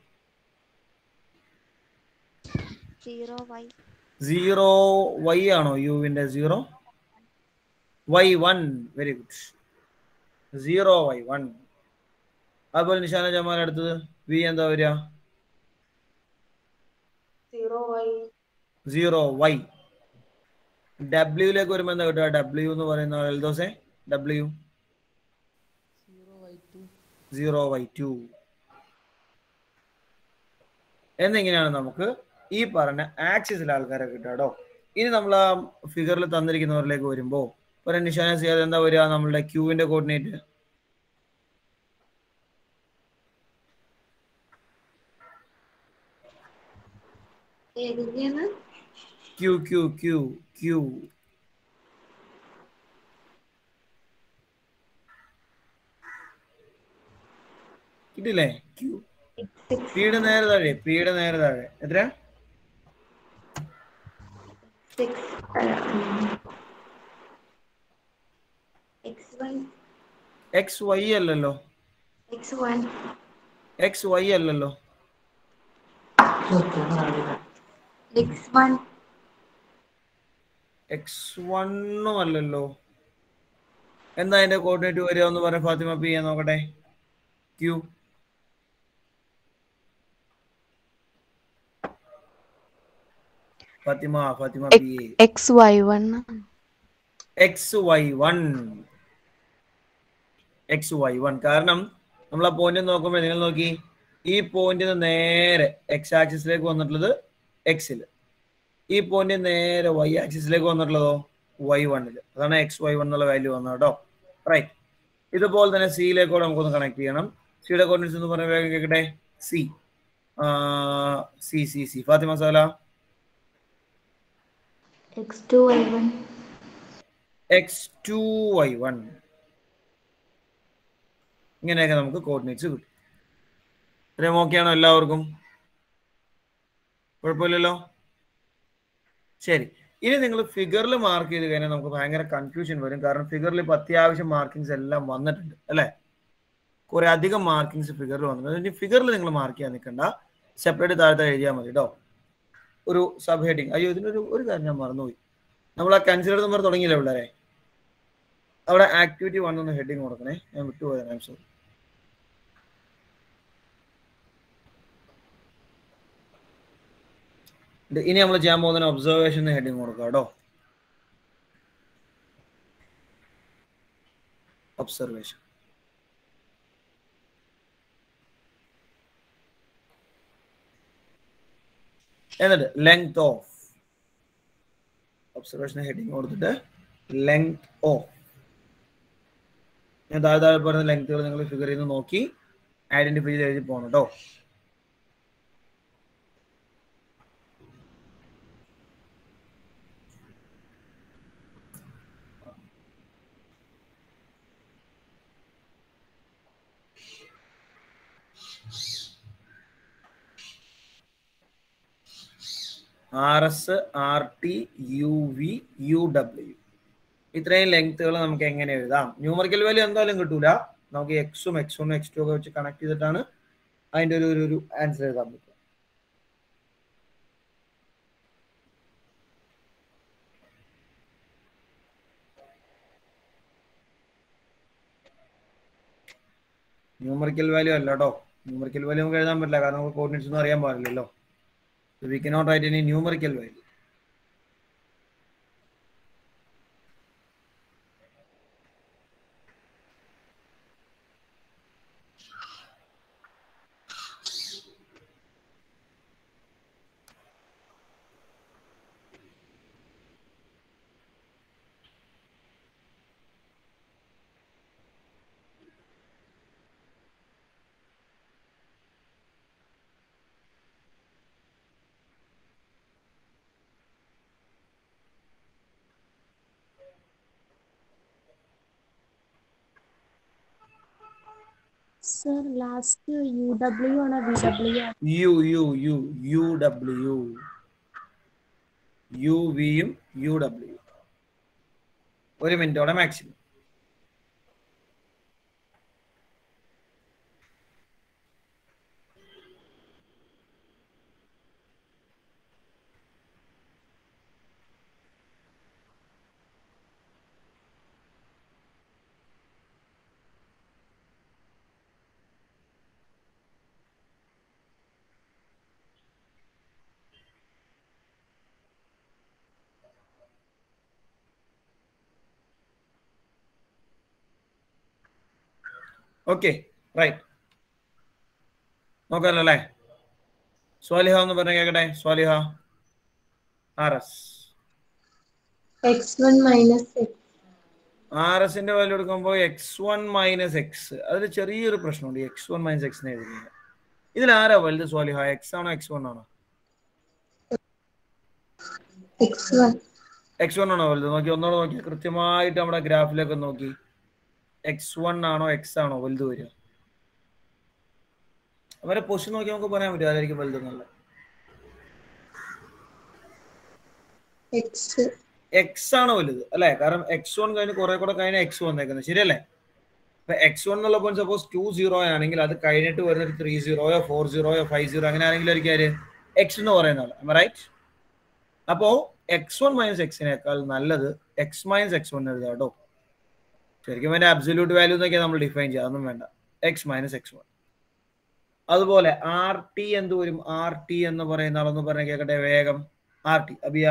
സീറോ വൈ സീറോ വൈ ആണോ യുവിന്റെ zero y one very good zero y one അതുപോലെ നിഷാന ജമാൽ അടുത്തത് വി എന്താ വരിക സീറോ വൈ സീറോ വൈ ഡബ്ല്യൂയിലേക്ക് വരുമ്പോൾ എന്താ കിട്ടുക ഡബ്ല്യു എന്ന് പറയുന്ന എൽദോസെ W zero y two zero y two എന്നിങ്ങനെയാണ് നമുക്ക് ഈ പറഞ്ഞ ആക്സിസിലെ ആൾക്കാരെ കിട്ടുക കേട്ടോ ഇനി നമ്മൾ ആ ഫിഗറിൽ തന്നിരിക്കുന്നവരിലേക്ക് വരുമ്പോൾ ഒരു നിഷാന ചെയ്യാതെ എന്താ വരിക നമ്മളുടെ ക്യൂവിന്റെ കോർഡിനേറ്റ് ഏതിന്റെയാണ് ക്യൂ ക്യൂ ക്യൂ ക്യൂ കിട്ടില്ലേ ക്യൂ പിയുടെ നേരെ താഴെ പിയുടെ നേരെ താഴെ എത്രയാ six x one x y അല്ലല്ലോ എക്സ് വൺ എക്സ് വൈ അല്ലല്ലോ എക്സ് വൺ എക്സ് വണ്ണും അല്ലല്ലോ എന്താ അതിന്റെ കോർഡിനേറ്റ് വരിക എന്ന് പറയാം ഫാത്തിമ പി ചെയ്യാൻ നോക്കട്ടെ Q Fathima Fathima P x y one x y one x y one കാരണം നമ്മൾ ആ പോയിന്റ് നോക്കുമ്പോൾ നിങ്ങൾ നോക്കി ഈ പോയിന്റിന് നേരെ എക്സ് ആക്സിസിലേക്ക് വന്നിട്ടുള്ളത് എക്സിൽ ഈ പോയിന്റ് നേരെ വൈ ആക്സിസിലേക്ക് വന്നിട്ടുള്ളതോ വൈ വണ്ണിൽ അതാണ് എക്സ് വൈ വൺ എന്നുള്ള വാല്യൂ വന്നത് കേട്ടോ റൈറ്റ് ഇതുപോലെ തന്നെ സിയിലേക്കൂടെ നമുക്കൊന്ന് കണക്ട് ചെയ്യണം സിയുടെ കോർഡിനേറ്റ്സ് എന്ന് പറഞ്ഞ വേഗം കേൾക്കട്ടെ C C C C Fathima Sala x two y one x two y one ഇങ്ങനെയൊക്കെ നമുക്ക് കോർഡിനേറ്റ്സ് കിട്ടും ഇത്രയും ഓക്കെയാണോ എല്ലാവർക്കും കുഴപ്പമില്ലല്ലോ ശരി ഇനി നിങ്ങൾ ഫിഗറിൽ മാർക്ക് ചെയ്ത് കഴിഞ്ഞാൽ നമുക്ക് ഭയങ്കര കൺഫ്യൂഷൻ വരും കാരണം ഫിഗറിൽ ഇപ്പൊ അത്യാവശ്യം മാർക്കിങ്സ് എല്ലാം വന്നിട്ടുണ്ട് അല്ലേ കുറെ അധികം മാർക്കിങ്സ് ഫിഗറിൽ വന്നിട്ടുണ്ട് ഇനി ഫിഗറിൽ നിങ്ങൾ മാർക്ക് ചെയ്യാൻ നിൽക്കണ്ട സെപ്പറേറ്റ് താഴത്തെ എഴുതിയാൽ മതി കേട്ടോ ഒരു സബ് ഹെഡിങ് അയ്യോ ഇതിനൊരു ഒരു കാര്യം ഞാൻ മറന്നുപോയി നമ്മൾ ആ കൺസിഡർ നമ്പർ തുടങ്ങിയില്ലേ പിള്ളേരെ അവിടെ ആക്ടിവിറ്റി വൺ ഒന്ന് ഹെഡിങ് കൊടുക്കണേ ഞാൻ വിട്ടുപോയത് ഐം സോറി ഇനി നമ്മൾ ചെയ്യാൻ പോകുന്ന ഒബ്സർവേഷൻ ഹെഡിങ് കൊടുക്കാം കേട്ടോ ഒബ്സർവേഷൻ എന്നിട്ട് ലെങ്ത് ഓഫ് ഒബ്സർവേഷൻ ഹെഡിങ് കൊടുത്തിട്ട് ലെങ്ത് ഓഫ് ഞാൻ താഴെ താഴെ പറഞ്ഞ ലെങ്ത്തുകൾ നിങ്ങൾ ഫിഗർ ചെയ്ത് നോക്കി ഐഡന്റിഫൈ ചെയ്ത് എഴുതി പോകണം കേട്ടോ R S R T U V U W ഇത്രയും ലെങ്ത്തുകൾ നമുക്ക് എങ്ങനെ എഴുതാം ന്യൂമറിക്കൽ വാല്യൂ എന്തായാലും കിട്ടൂല നമുക്ക് എക്സും എക്സ് വണ്ണും എക്സ് ടു ഒക്കെ വെച്ച് കണക്ട് ചെയ്തിട്ടാണ് അതിന്റെ ഒരു ഒരു ആൻസർ എഴുതാൻ പറ്റുക ന്യൂമറിക്കൽ വാല്യൂ അല്ല കേട്ടോ ന്യൂമറിക്കൽ വാല്യൂ നമുക്ക് എഴുതാൻ പറ്റില്ല കാരണം നമുക്ക് കോർഡിനേറ്റ്സ് ഒന്നും അറിയാൻ പാടില്ലല്ലോ we cannot write any numerical value sir last U W ആണോ വി ഡബ്ല്യു ആണോ U U U U W U വിയും യു ഡബ്ല്യു ഒരു മിനിറ്റോടെ മാക്സിമം ഓക്കെ റൈറ്റ് നോക്കാമല്ലോ അല്ലേ സ്വാലിഹ എന്ന് പറഞ്ഞ കേക്കട്ടെ Swaliha R S x one minus x R എസിന്റെ വാല്യൂ എടുക്കുമ്പോൾ എക്സ് വൺ മൈനസ് എക്സ് അതിൽ ചെറിയൊരു പ്രശ്നമുണ്ട് എക്സ് വൺ മൈനസ് എക്സിനെ എഴുതുന്നത് ഇതിൽ ആരാ വലുത് സ്വാലിഹ എക്സ് ആണോ എക്സ് വൺ ആണോ എക്സ് വൺ എക്സ് വൺ ആണോ വലുത് നോക്കി ഒന്നോടെ നോക്കി കൃത്യമായിട്ട് നമ്മുടെ ഗ്രാഫിലൊക്കെ നോക്കി എക്സ് വൺ ആണോ എക്സ് ആണോ വലുത് വരിക അവരെ പൊസിഷൻ നോക്കി നമുക്ക് പറയാൻ പറ്റും ആരായിരിക്കും വലുത് എന്നുള്ളത് എക്സ് എക്സ് ആണ് വലുത് അല്ലെ കാരണം എക്സ് വൺ കഴിഞ്ഞ് കുറെ കൂടെ കഴിഞ്ഞ എക്സ് വന്നേക്കുന്നത് ശരിയല്ലേ ഇപ്പൊ എക്സ് വൺ എന്നുള്ള പോയിന്റ് സപ്പോസ് ടു സീറോ ആണെങ്കിൽ അത് കഴിഞ്ഞിട്ട് വരുന്നത് ത്രീ സീറോയോ ഫോർ സീറോയോ ഫൈവ് സീറോ അങ്ങനെ ആണെങ്കിലും ആയിരിക്കും ആര് എക്സ് എന്ന് പറയുന്ന ആൾ റൈറ്റ് അപ്പോ എക്സ് വൺ മൈനസ് എക്സിനേക്കാൾ നല്ലത് എക്സ് മൈനസ് എക്സ് വൺ എഴുതാം കേട്ടോ ശരിക്കും അതിന്റെ അബ്സല്യൂട്ട് വാല്യൂ എന്നൊക്കെ നമ്മൾ ഡിഫൈൻ ചെയ്യുക അതൊന്നും വേണ്ട എക്സ് മൈനസ് എക്സ് വൺ അതുപോലെ ആർ ടി എന്ത് വരും ആർ ടി എന്ന് പറയുന്ന ആളൊന്ന് പറഞ്ഞ കേൾക്കട്ടെ വേഗം R T Abiya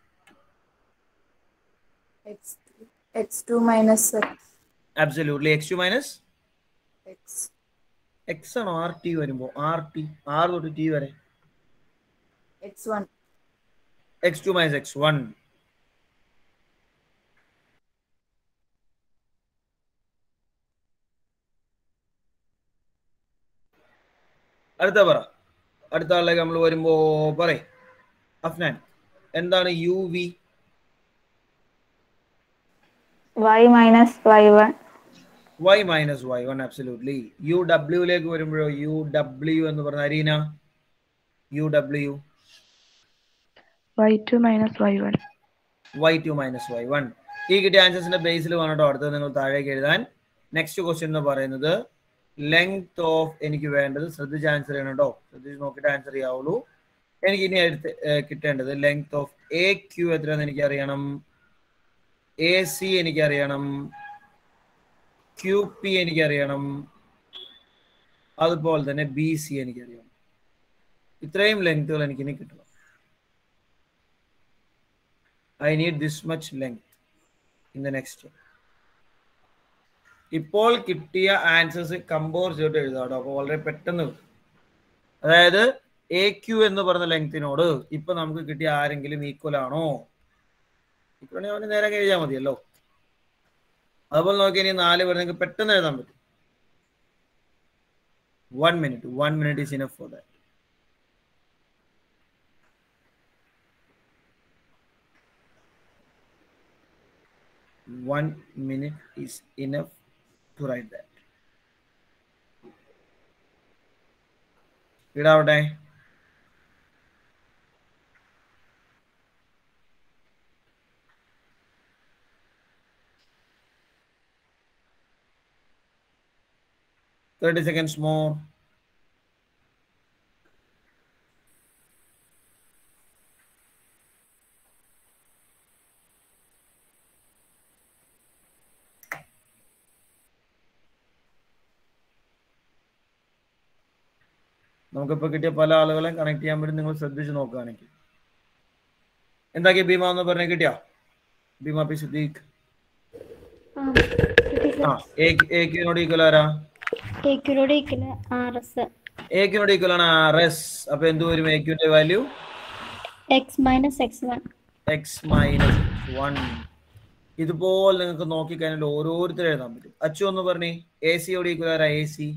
X X2 minus X. Absolutely x two minus X. X ആണോ ആർ ടി വരുമ്പോ ആർ ടി ആർ തൊട്ട് ടി വരെ X1. X two minus x one അടുത്ത പറ അടുത്ത ആളിലേക്ക് നമ്മൾ വരുമ്പോ പറയ് അഫ്നാൻ എന്താണ് U V y minus y1 y minus y one absolutely U ഡബ്ല്യൂലേക്ക് വരുമ്പോഴോ യു ഡബ്ല്യു എന്ന് പറഞ്ഞ Areena U W y two minus y one y two minus y one ഈ കിട്ടിയ ആൻസേഴ്സിന്റെ ബേസിൽ വേണട്ടോ അടുത്തത് നിങ്ങൾ താഴേക്ക് എഴുതാൻ നെക്സ്റ്റ് ക്വസ്റ്റ്യൻ എന്ന് പറയുന്നത് ലെങ്ത് ഓഫ് എനിക്ക് വേണ്ടത് ശ്രദ്ധിച്ച് ആൻസർ ചെയ്യണം കേട്ടോ ശ്രദ്ധിച്ച് നോക്കിയിട്ട് ആൻസർ ചെയ്യാവുള്ളൂ എനിക്ക് ഇനി അടുത്ത് ഏർ കിട്ടേണ്ടത് ലെങ്ത് ഓഫ് എ ക്യു എത്രയാണെന്ന് എനിക്ക് അറിയണം എ സി എനിക്ക് അറിയണം ക്യു പി എനിക്ക് അറിയണം അതുപോലെ തന്നെ ബി സി എനിക്ക് അറിയണം ഇത്രയും ലെങ്ത്തുകൾ എനിക്ക് ഇനി കിട്ടണം I need this much length in the next ഇപ്പോൾ കിട്ടിയ ആൻസേഴ്സ് കമ്പോർ ചെയ്തിട്ട് എഴുതാം കേട്ടോ അപ്പോൾ വളരെ പെട്ടെന്ന് കിട്ടും. അതായത് എ ക്യു എന്ന് പറഞ്ഞ ലെങ്തിനോട് ഇപ്പൊ നമുക്ക് കിട്ടിയ ആരെങ്കിലും ഈക്വൽ ആണോ ഈക്വൽ ആണെങ്കിൽ അവന് നേരെ അങ്ങ് എഴുതിയാൽ മതിയല്ലോ അതുപോലെ നോക്കി ഇനി നാല് പേർ നിങ്ങൾക്ക് പെട്ടെന്ന് എഴുതാൻ പറ്റും one minute one minute is enough for that one minute is enough to write that. ഇടാവട്ടെ തേർട്ടി സെക്കൻഡ്സ് മോർ നമുക്കിപ്പോൾ കിട്ടിയ പല ആളുകളെയും കണക്ട് ചെയ്യാൻ വേണ്ടി നിങ്ങൾ ശ്രദ്ധിച്ച് നോക്കുകയാണെങ്കിൽ എന്താക്കിയ ഭീമ എന്ന് പറഞ്ഞ കിട്ടിയോ ഭീമ പി സിദ്ദീഖ് ആ എക്കിനോട് ഈക്വൽ ആരാ എക്യൂരോട് ഈക്വൽ ആർ എസ് എക്കിനോട് ഈക്വൽ ആണ് ആർ എസ് അപ്പൊ എന്ത് വരും എക്യുവിന്റെ value x minus x one x minus one ഇതുപോലെ നിങ്ങൾക്ക് നോക്കിക്കഴിഞ്ഞാൽ ഓരോരുത്തരും എഴുതാൻ പറ്റും അച്ചു എന്ന് പറഞ്ഞേ എ സിയോട് ഈക്വൽ ആരാ A C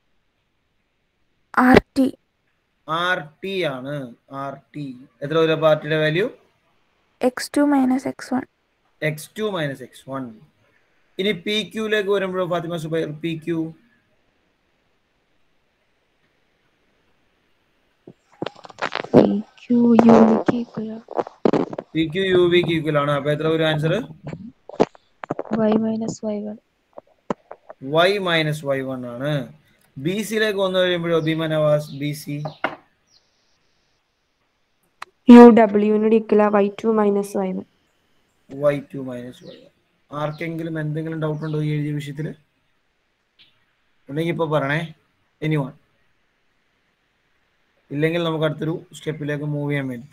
R T R T ആണ് ആർ ടി എത്ര വരും പാർട്ടിയുടെ value x two minus x one x two minus x one ഇനി പി ക്യൂലേക്ക് വരുമ്പോഴോ Fathima Zubair P Q Q യുവിക്ക് equal P Q U വിക്ക് ഈക്വൽ ആണ് അപ്പൊ എത്ര വരും answer y minus y one y minus y one ആണ് ബി സിയിലേക്ക് വന്നു കഴിയുമ്പോഴോ Bheema Nawas B C U ഡബ്ല്യുവിനോട് equal y two minus y one y two minus y one ആർക്കെങ്കിലും എന്തെങ്കിലും ഡൗട്ട് ഉണ്ടോ ഈ എഴുതിയ വിഷയത്തിൽ ഉണ്ടെങ്കിൽ ഇപ്പൊ പറയണേ എനി വൺ ഇല്ലെങ്കിൽ നമുക്ക് അടുത്തൊരു സ്റ്റെപ്പിലേക്ക് മൂവ് ചെയ്യാൻ വേണ്ടി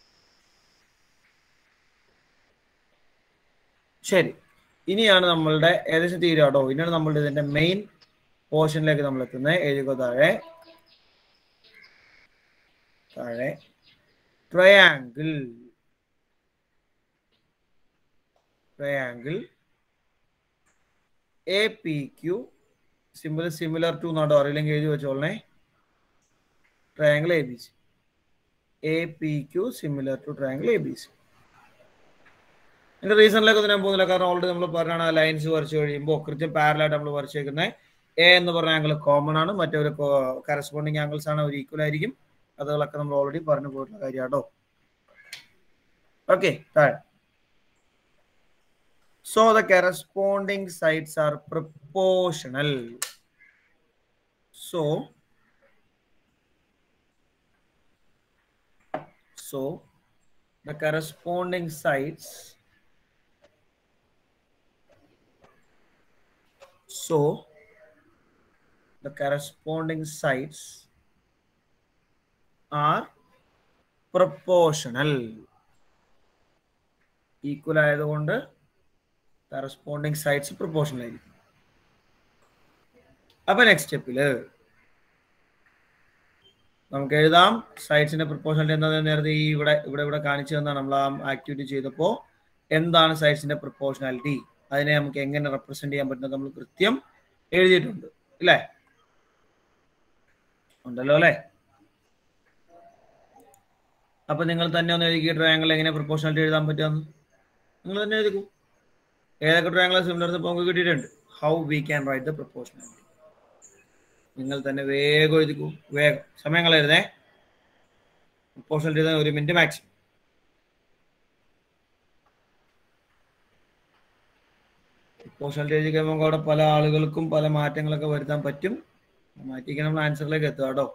ശരി ഇനിയാണ് നമ്മളുടെ ഏകദേശം തീരാട്ടോ ഇനിയാണ് നമ്മളുടെ ഇതിന്റെ മെയിൻ പോർഷനിലേക്ക് നമ്മൾ എത്തുന്നത് എഴുതുക താഴെ താഴെ triangle triangle A P Q simple similar to എന്നാട്ടോ അറിയില്ലെങ്കിൽ എഴുതി വെച്ചോളണേ triangle A B C A P Q similar to triangle A B C ഇതിന്റെ റീസണിലേക്ക് ഞാൻ പോകുന്നില്ല കാരണം ഓൾറെഡി നമ്മൾ പറഞ്ഞാണ് ആ ലൈൻസ് വരച്ച് കഴിയുമ്പോൾ കൃത്യം പാരലായിട്ട് നമ്മൾ വരച്ചേക്കുന്നത് എ എന്ന് പറഞ്ഞ ആംഗിൾ കോമൺ ആണ് മറ്റൊരു കറസ്പോണ്ടിങ് ആംഗിൾസ് ആണ് ഒരു ഈക്വൽ ആയിരിക്കും അതുകളൊക്കെ നമ്മൾ ഓൾറെഡി പറഞ്ഞു പോയിട്ടുള്ള കാര്യമാട്ടോ ഓക്കെ താഴെ So the corresponding sides are proportional. So, so the corresponding sides. So the corresponding sides are proportional. Equal ആയതുകൊണ്ട് കറസ്പോണ്ടിങ് സൈഡ്സ് പ്രൊപ്പോർഷണൽ ആയിരിക്കും അപ്പൊ നെക്സ്റ്റ് സ്റ്റെപ്പില് നമുക്ക് എഴുതാം സൈഡ്സിന്റെ പ്രൊപ്പോർഷണൽ എന്താണെന്ന് നേരത്തെ ഈ ഇവിടെ ഇവിടെ ഇവിടെ കാണിച്ചു തന്നാണ് നമ്മൾ ആ ആക്ടിവിറ്റി ചെയ്തപ്പോൾ എന്താണ് സൈഡ്സിന്റെ പ്രൊപ്പോർഷണാലിറ്റി അതിനെ നമുക്ക് എങ്ങനെ റെപ്രസെന്റ് ചെയ്യാൻ പറ്റുന്നത് നമ്മൾ കൃത്യം എഴുതിയിട്ടുണ്ട് ഇല്ലേ ഉണ്ടല്ലോ അല്ലേ അപ്പൊ നിങ്ങൾ തന്നെ ഒന്ന് എഴുതി ട്രയാങ്കിൾ എങ്ങനെ പ്രൊപ്പോർഷണാലിറ്റി എഴുതാൻ പറ്റുമെന്ന് നിങ്ങൾ തന്നെ എഴുതിക്കൂ ഏതൊക്കെ ട്രയാങ്കിൾ സിമിലർ ഇപ്പോൾ നമുക്ക് കിട്ടിയിട്ടുണ്ട് how we can write the proportionality നിങ്ങൾ തന്നെ വേഗം എഴുതിക്കൂ വേഗം സമയങ്ങൾ എഴുതേ പ്രൊപ്പോർഷണാലിറ്റി എഴുതാൻ ഒരു മിനിറ്റ് മാക്സിമം പ്രൊപ്പോർഷണാലിറ്റി എഴുതി കഴിയുമ്പോൾ അവിടെ പല ആളുകൾക്കും പല മാറ്റങ്ങളൊക്കെ വരുത്താൻ പറ്റും മാറ്റിക്കാൻ നമ്മൾ ആൻസറിലേക്ക് എത്തുക കേട്ടോ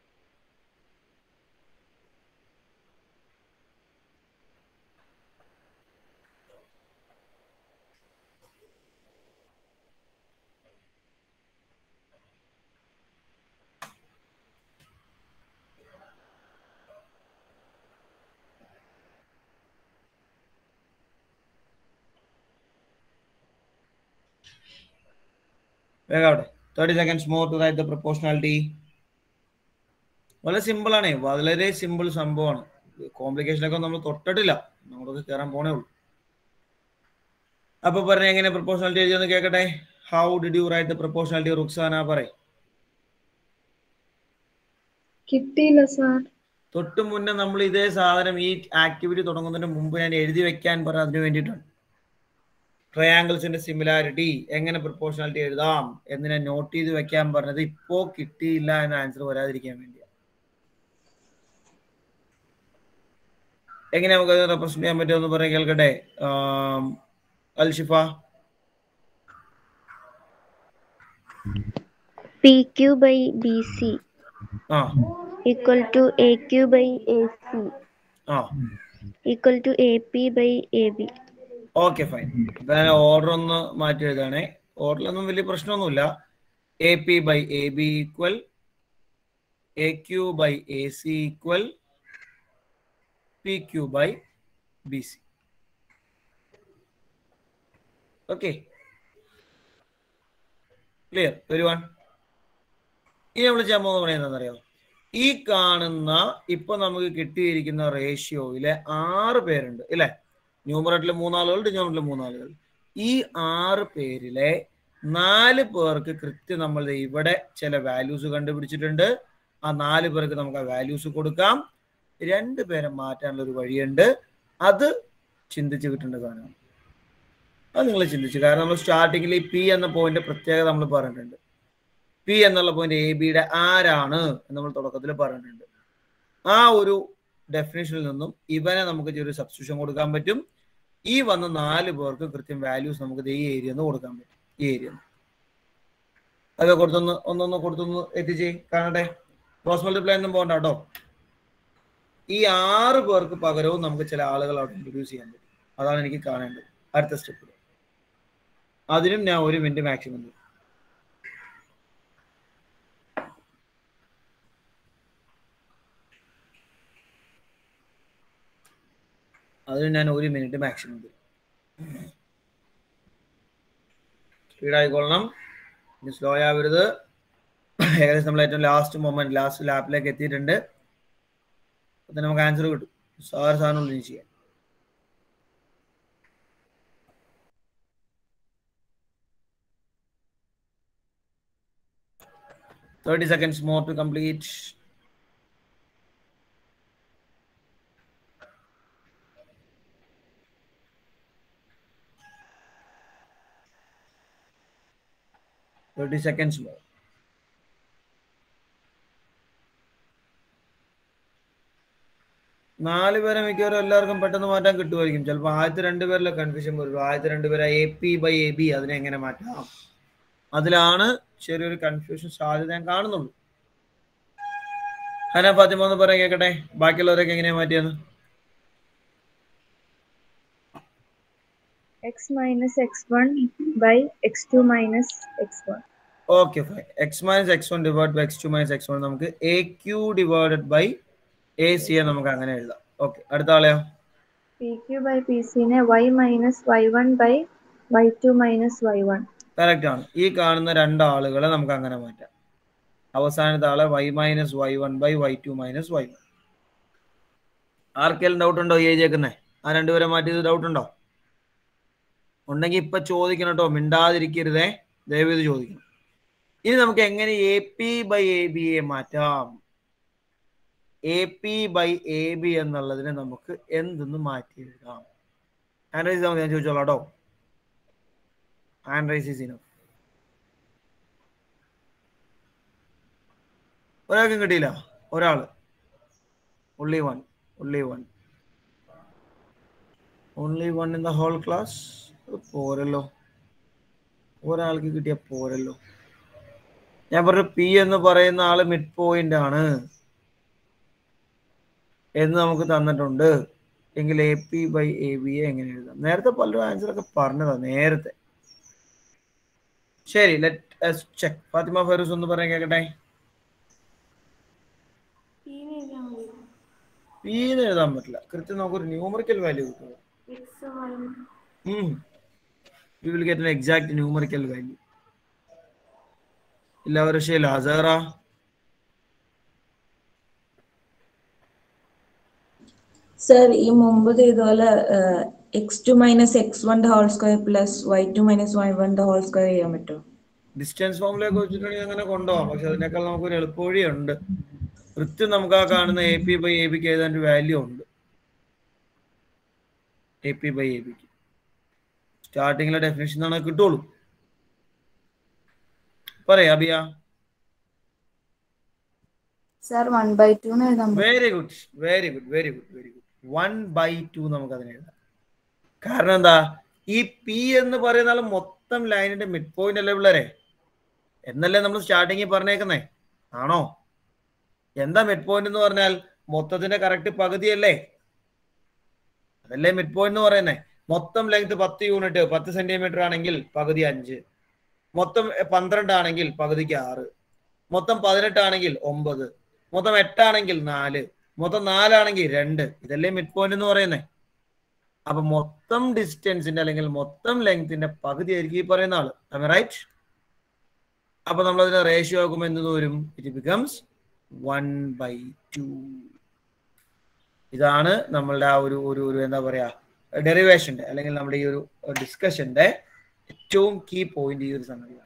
വേഗം അവിടെ thirty seconds more to write the proportionality വളരെ സിമ്പിൾ ആണ് വളരെ സിമ്പിൾ സംഭവമാണ് കോംപ്ലിക്കേഷനൊക്കെ നമ്മൾ തൊട്ടിട്ടില്ല നമ്മളൊക്കെ കയറാൻ പോണേ ഉള്ളൂ അപ്പൊ പറഞ്ഞ എങ്ങനെ പ്രൊപ്പോർഷണാലിറ്റി എഴുതിയെന്ന് കേൾക്കട്ടെ how did you write the proportionality Ruksana പറ കിട്ടിയില്ല സാർ തൊട്ട് മുന്നേ നമ്മൾ ഇതേ സാധനം ഈ ആക്ടിവിറ്റി തുടങ്ങുന്നതിന് മുമ്പ് ഞാൻ എഴുതി വെക്കാൻ പറഞ്ഞ അതിന് വേണ്ടിയിട്ടാണ് ട്രയാങ്കിൾസിന്റെ സിമിലാരിറ്റി എങ്ങനെ പ്രൊപ്പോർഷണാലിറ്റി എഴുതാം എന്ന് ഞാൻ നോട്ട് ചെയ്ത് വെക്കാൻ പറഞ്ഞത് ഇപ്പോ കിട്ടിയില്ല എന്ന ആൻസർ വരാതിരിക്കാൻ വേണ്ടിയാണ് എങ്ങനെ നമുക്ക് അത് റെപ്രസെന്റ് ചെയ്യാൻ പറ്റുമെന്ന് പറയാൻ കേൾക്കട്ടെ Alshifa P Q by B C ആ equal to A Q by A C ആ equal to A P by A B okay fine ഇപ്പൊ ഞാൻ ഓർഡർ ഒന്ന് മാറ്റി എഴുതാണേ ഓർഡറിലൊന്നും വലിയ പ്രശ്നമൊന്നുമില്ല A P by A B equal A Q by A C equal P Q by B C okay clear ഒരു വൺ ഇനി നമ്മൾ ചെയ്യാൻ പോകുന്ന പണി എന്താണെന്നറിയോ ഈ കാണുന്ന ഇപ്പൊ നമുക്ക് കിട്ടിയിരിക്കുന്ന റേഷ്യോയിലെ ആറ് പേരുണ്ട് ഇല്ലേ ന്യൂമറേറ്ററിൽ മൂന്നാളുകൾ ഡിനോമിനേറ്ററിൽ മൂന്നാളുകൾ ഈ ആറ് പേരിലെ നാല് പേർക്ക് കൃത്യം നമ്മൾ ദേ ഇവിടെ ചില വാല്യൂസ് കണ്ടുപിടിച്ചിട്ടുണ്ട് ആ നാല് പേർക്ക് നമുക്ക് ആ വാല്യൂസ് കൊടുക്കാം രണ്ട് പേരെ മാറ്റാനുള്ള ഒരു വഴിയുണ്ട് അത് ചിന്തിച്ച് കിട്ടേണ്ട സാധനമാണ് അത് നിങ്ങൾ ചിന്തിച്ചു കാരണം നമ്മൾ സ്റ്റാർട്ടിങ്ങിൽ ഈ പി എന്ന പോയിന്റ് പ്രത്യേകത നമ്മൾ പറഞ്ഞിട്ടുണ്ട് പി എന്നുള്ള പോയിന്റ് എ ബിയുടെ ആരാണ് എന്ന് നമ്മൾ തുടക്കത്തിൽ പറഞ്ഞിട്ടുണ്ട് ആ ഒരു ഡെഫിനേഷനിൽ നിന്നും ഇവനെ നമുക്ക് ചെറിയ സബ്സ്റ്റിറ്റ്യൂഷൻ കൊടുക്കാൻ പറ്റും ഈ വന്ന നാല് പേർക്ക് കൃത്യം വാല്യൂസ് നമുക്ക് ദേ ഈ ഏരിയ നിന്ന് കൊടുക്കാൻ പറ്റും ഈ ഏരിയ അതൊക്കെ കൊടുത്തൊന്ന് ഒന്നൊന്ന് കൊടുത്തൊന്ന് എത്തിച്ചേ കാണട്ടെ ക്രോസ് മൾട്ടിപ്ലൈ ഒന്നും പോകണ്ട കേട്ടോ ഈ ആറ് പേർക്ക് പകരവും നമുക്ക് ചില ആളുകൾ അവിടെ ഇൻട്രൊഡ്യൂസ് ചെയ്യാൻ പറ്റും അതാണ് എനിക്ക് കാണേണ്ടത് അടുത്ത സ്റ്റെപ്പിൽ അതിനും ഞാൻ ഒരു മിനിറ്റ് മാക്സിമം തരും അതിന് ഞാൻ ഒരു മിനിറ്റ് മാക്സിമം തരും സ്പീഡായിക്കൊള്ളണം ഇനി സ്ലോ ആവരുത് ഏകദേശം നമ്മൾ ഏറ്റവും ലാസ്റ്റ് മൊമെന്റ് ലാസ്റ്റ് ലാപ്പിലേക്ക് എത്തിയിട്ടുണ്ട് അപ്പൊ തന്നെ നമുക്ക് ആൻസർ കിട്ടും സാറ് സാധനം ഒന്നും ചെയ്യാം thirty seconds more to complete thirty seconds more നാല് പേരെ മിക്കവാറും എല്ലാവർക്കും പെട്ടെന്ന് മാറ്റാൻ കിട്ടുമായിരിക്കും ചിലപ്പോൾ ആദ്യത്തെ രണ്ട് പേരിലെ കൺഫ്യൂഷൻ വരും ആദ്യത്തെ രണ്ട് പേരെ A P by A B അതിനെ എങ്ങനെ മാറ്റാം അതിലാണ് ചെറിയൊരു കൺഫ്യൂഷൻ സാധ്യത ഞാൻ കാണുന്നുള്ളൂ ഹന ഫാത്തിമ എന്ന് പറയാൻ കേൾക്കട്ടെ ബാക്കിയുള്ളവരൊക്കെ എങ്ങനെയാ മാറ്റിയെന്ന് x minus x one by x two minus x one okay fine x minus x one divide by x two minus x one നമുക്ക് A Q divided by A C നമുക്ക് അങ്ങനെ എഴുതാം ഓക്കെ അടുത്ത ആളെയോ പി ക്യു ബൈ പി സിനെ y minus y one by y two minus y one correct ആണ് ഈ കാണുന്ന രണ്ടാളുകളെ നമുക്ക് അങ്ങനെ മാറ്റാം അവസാനത്തെ ആളെ y minus y one by y two minus y one ആർക്കെങ്കിലും ഡൗട്ട് ഉണ്ടോ ഈ എഴുതിയേക്കുന്നേ ആ രണ്ടുപേരെ മാറ്റിയത് ഡൗട്ട് ഉണ്ടോ ഉണ്ടെങ്കിൽ ഇപ്പൊ ചോദിക്കണം കേട്ടോ മിണ്ടാതിരിക്കരുതേ ദയവേത് ചോദിക്കണം ഇനി നമുക്ക് എങ്ങനെ A P by A B എ മാറ്റാം A P by A B എന്നുള്ളതിനെ നമുക്ക് എന്തെന്ന് മാറ്റി എഴുതാം ഹാൻഡ് റൈസ് ഞാൻ ചോദിച്ചോളാം കേട്ടോ ഹാൻഡ് റൈസ് ഈസ് ഇനഫ് ഒരാൾക്കും കിട്ടിയില്ല ഒരാള് only one only one only one in the whole class പോരല്ലോ ഒരാൾക്ക് കിട്ടിയ പോരല്ലോ ഞാൻ പറഞ്ഞു പി എന്ന് പറയുന്ന ആള് മിഡ് പോയിന്റ് ആണ് എന്ന് നമുക്ക് തന്നിട്ടുണ്ട് എങ്കിൽ A P by A B എ എങ്ങനെ എഴുതാം നേരത്തെ പലരും ആൻസർ ഒക്കെ പറഞ്ഞതാ നേരത്തെ ശരി ലെറ്റ് ചെക്ക് ഫാത്തിമ ഫൈറൂസ് ഒന്ന് പറയാൻ കേക്കട്ടെ പി എന്ന് എഴുതാൻ പറ്റില്ല കൃത്യം നമുക്കൊരു ന്യൂമറിക്കൽ വാല്യൂ കിട്ടും you will get an exact numerical value എല്ലാവരും ശരി ലാസറ സർ ഈ മുമ്പ് ചെയ്തപോലെ x two minus x one whole square plus y two minus y one whole square ചെയ്യാൻ പറ്റുമോ ഡിസ്റ്റൻസ് ഫോമിലേക്ക് വെച്ചിട്ടുണ്ടെങ്കിൽ അങ്ങനെ കൊണ്ടുപോകാം പക്ഷെ അതിനേക്കാൾ നമുക്കൊരു എളുപ്പവഴിയുണ്ട് കൃത്യം നമുക്ക് ആ കാണുന്ന എ പി ബൈ എ ബിക്ക് എഴുതാൻ ഒരു വാല്യൂ ഉണ്ട് എ പി ബൈ എ ബിക്ക് സ്റ്റാർട്ടിങ്ങിലെ ഡെഫിനേഷൻ ആണ് കിട്ടുള്ളൂ പറയാ Abiya sir one by two എഴുതാൻ very good very good very good very good one by two നമുക്ക് അതിനെ എഴുതാം കാരണം എന്താ ഈ പി എന്ന് പറയുന്ന ആൾ മൊത്തം ലൈനിന്റെ മിഡ് പോയിന്റ് അല്ലേ പിള്ളേരെ എന്നല്ലേ നമ്മൾ സ്റ്റാർട്ടിങ്ങിൽ പറഞ്ഞേക്കുന്നേ ആണോ എന്താ മിഡ് പോയിന്റ് എന്ന് പറഞ്ഞാൽ മൊത്തത്തിന്റെ കറക്റ്റ് പകുതിയല്ലേ അതല്ലേ മിഡ് പോയിന്റ് എന്ന് പറയുന്നേ മൊത്തം ലെങ്ത് പത്ത് യൂണിറ്റ് പത്ത് സെന്റിമീറ്റർ ആണെങ്കിൽ പകുതി അഞ്ച് മൊത്തം പന്ത്രണ്ട് ആണെങ്കിൽ പകുതിക്ക് ആറ് മൊത്തം പതിനെട്ട് ആണെങ്കിൽ ഒമ്പത് മൊത്തം എട്ടാണെങ്കിൽ നാല് മൊത്തം നാലാണെങ്കിൽ രണ്ട് ഇതല്ലേ മിഡ് പോയിന്റ് എന്ന് പറയുന്നേ അപ്പൊ മൊത്തം ഡിസ്റ്റൻസിന്റെ അല്ലെങ്കിൽ മൊത്തം ലെങ്ത്തിന്റെ പകുതി ആയിരിക്കും ഈ പറയുന്ന ആള് റൈറ്റ് അപ്പൊ നമ്മൾ അതിന്റെ റേഷ്യോ ആക്കുമ്പോൾ എന്ത് വരും it becomes one by two ഇതാണ് നമ്മളുടെ ആ ഒരു ഒരു ഒരു എന്താ പറയാ ഡെറിവേഷന്റെ അല്ലെങ്കിൽ നമ്മുടെ ഈ ഒരു ഡിസ്കഷന്റെ ഏറ്റവും കീ പോയിന്റ് ഈ ഒരു സംഗതിയാണ്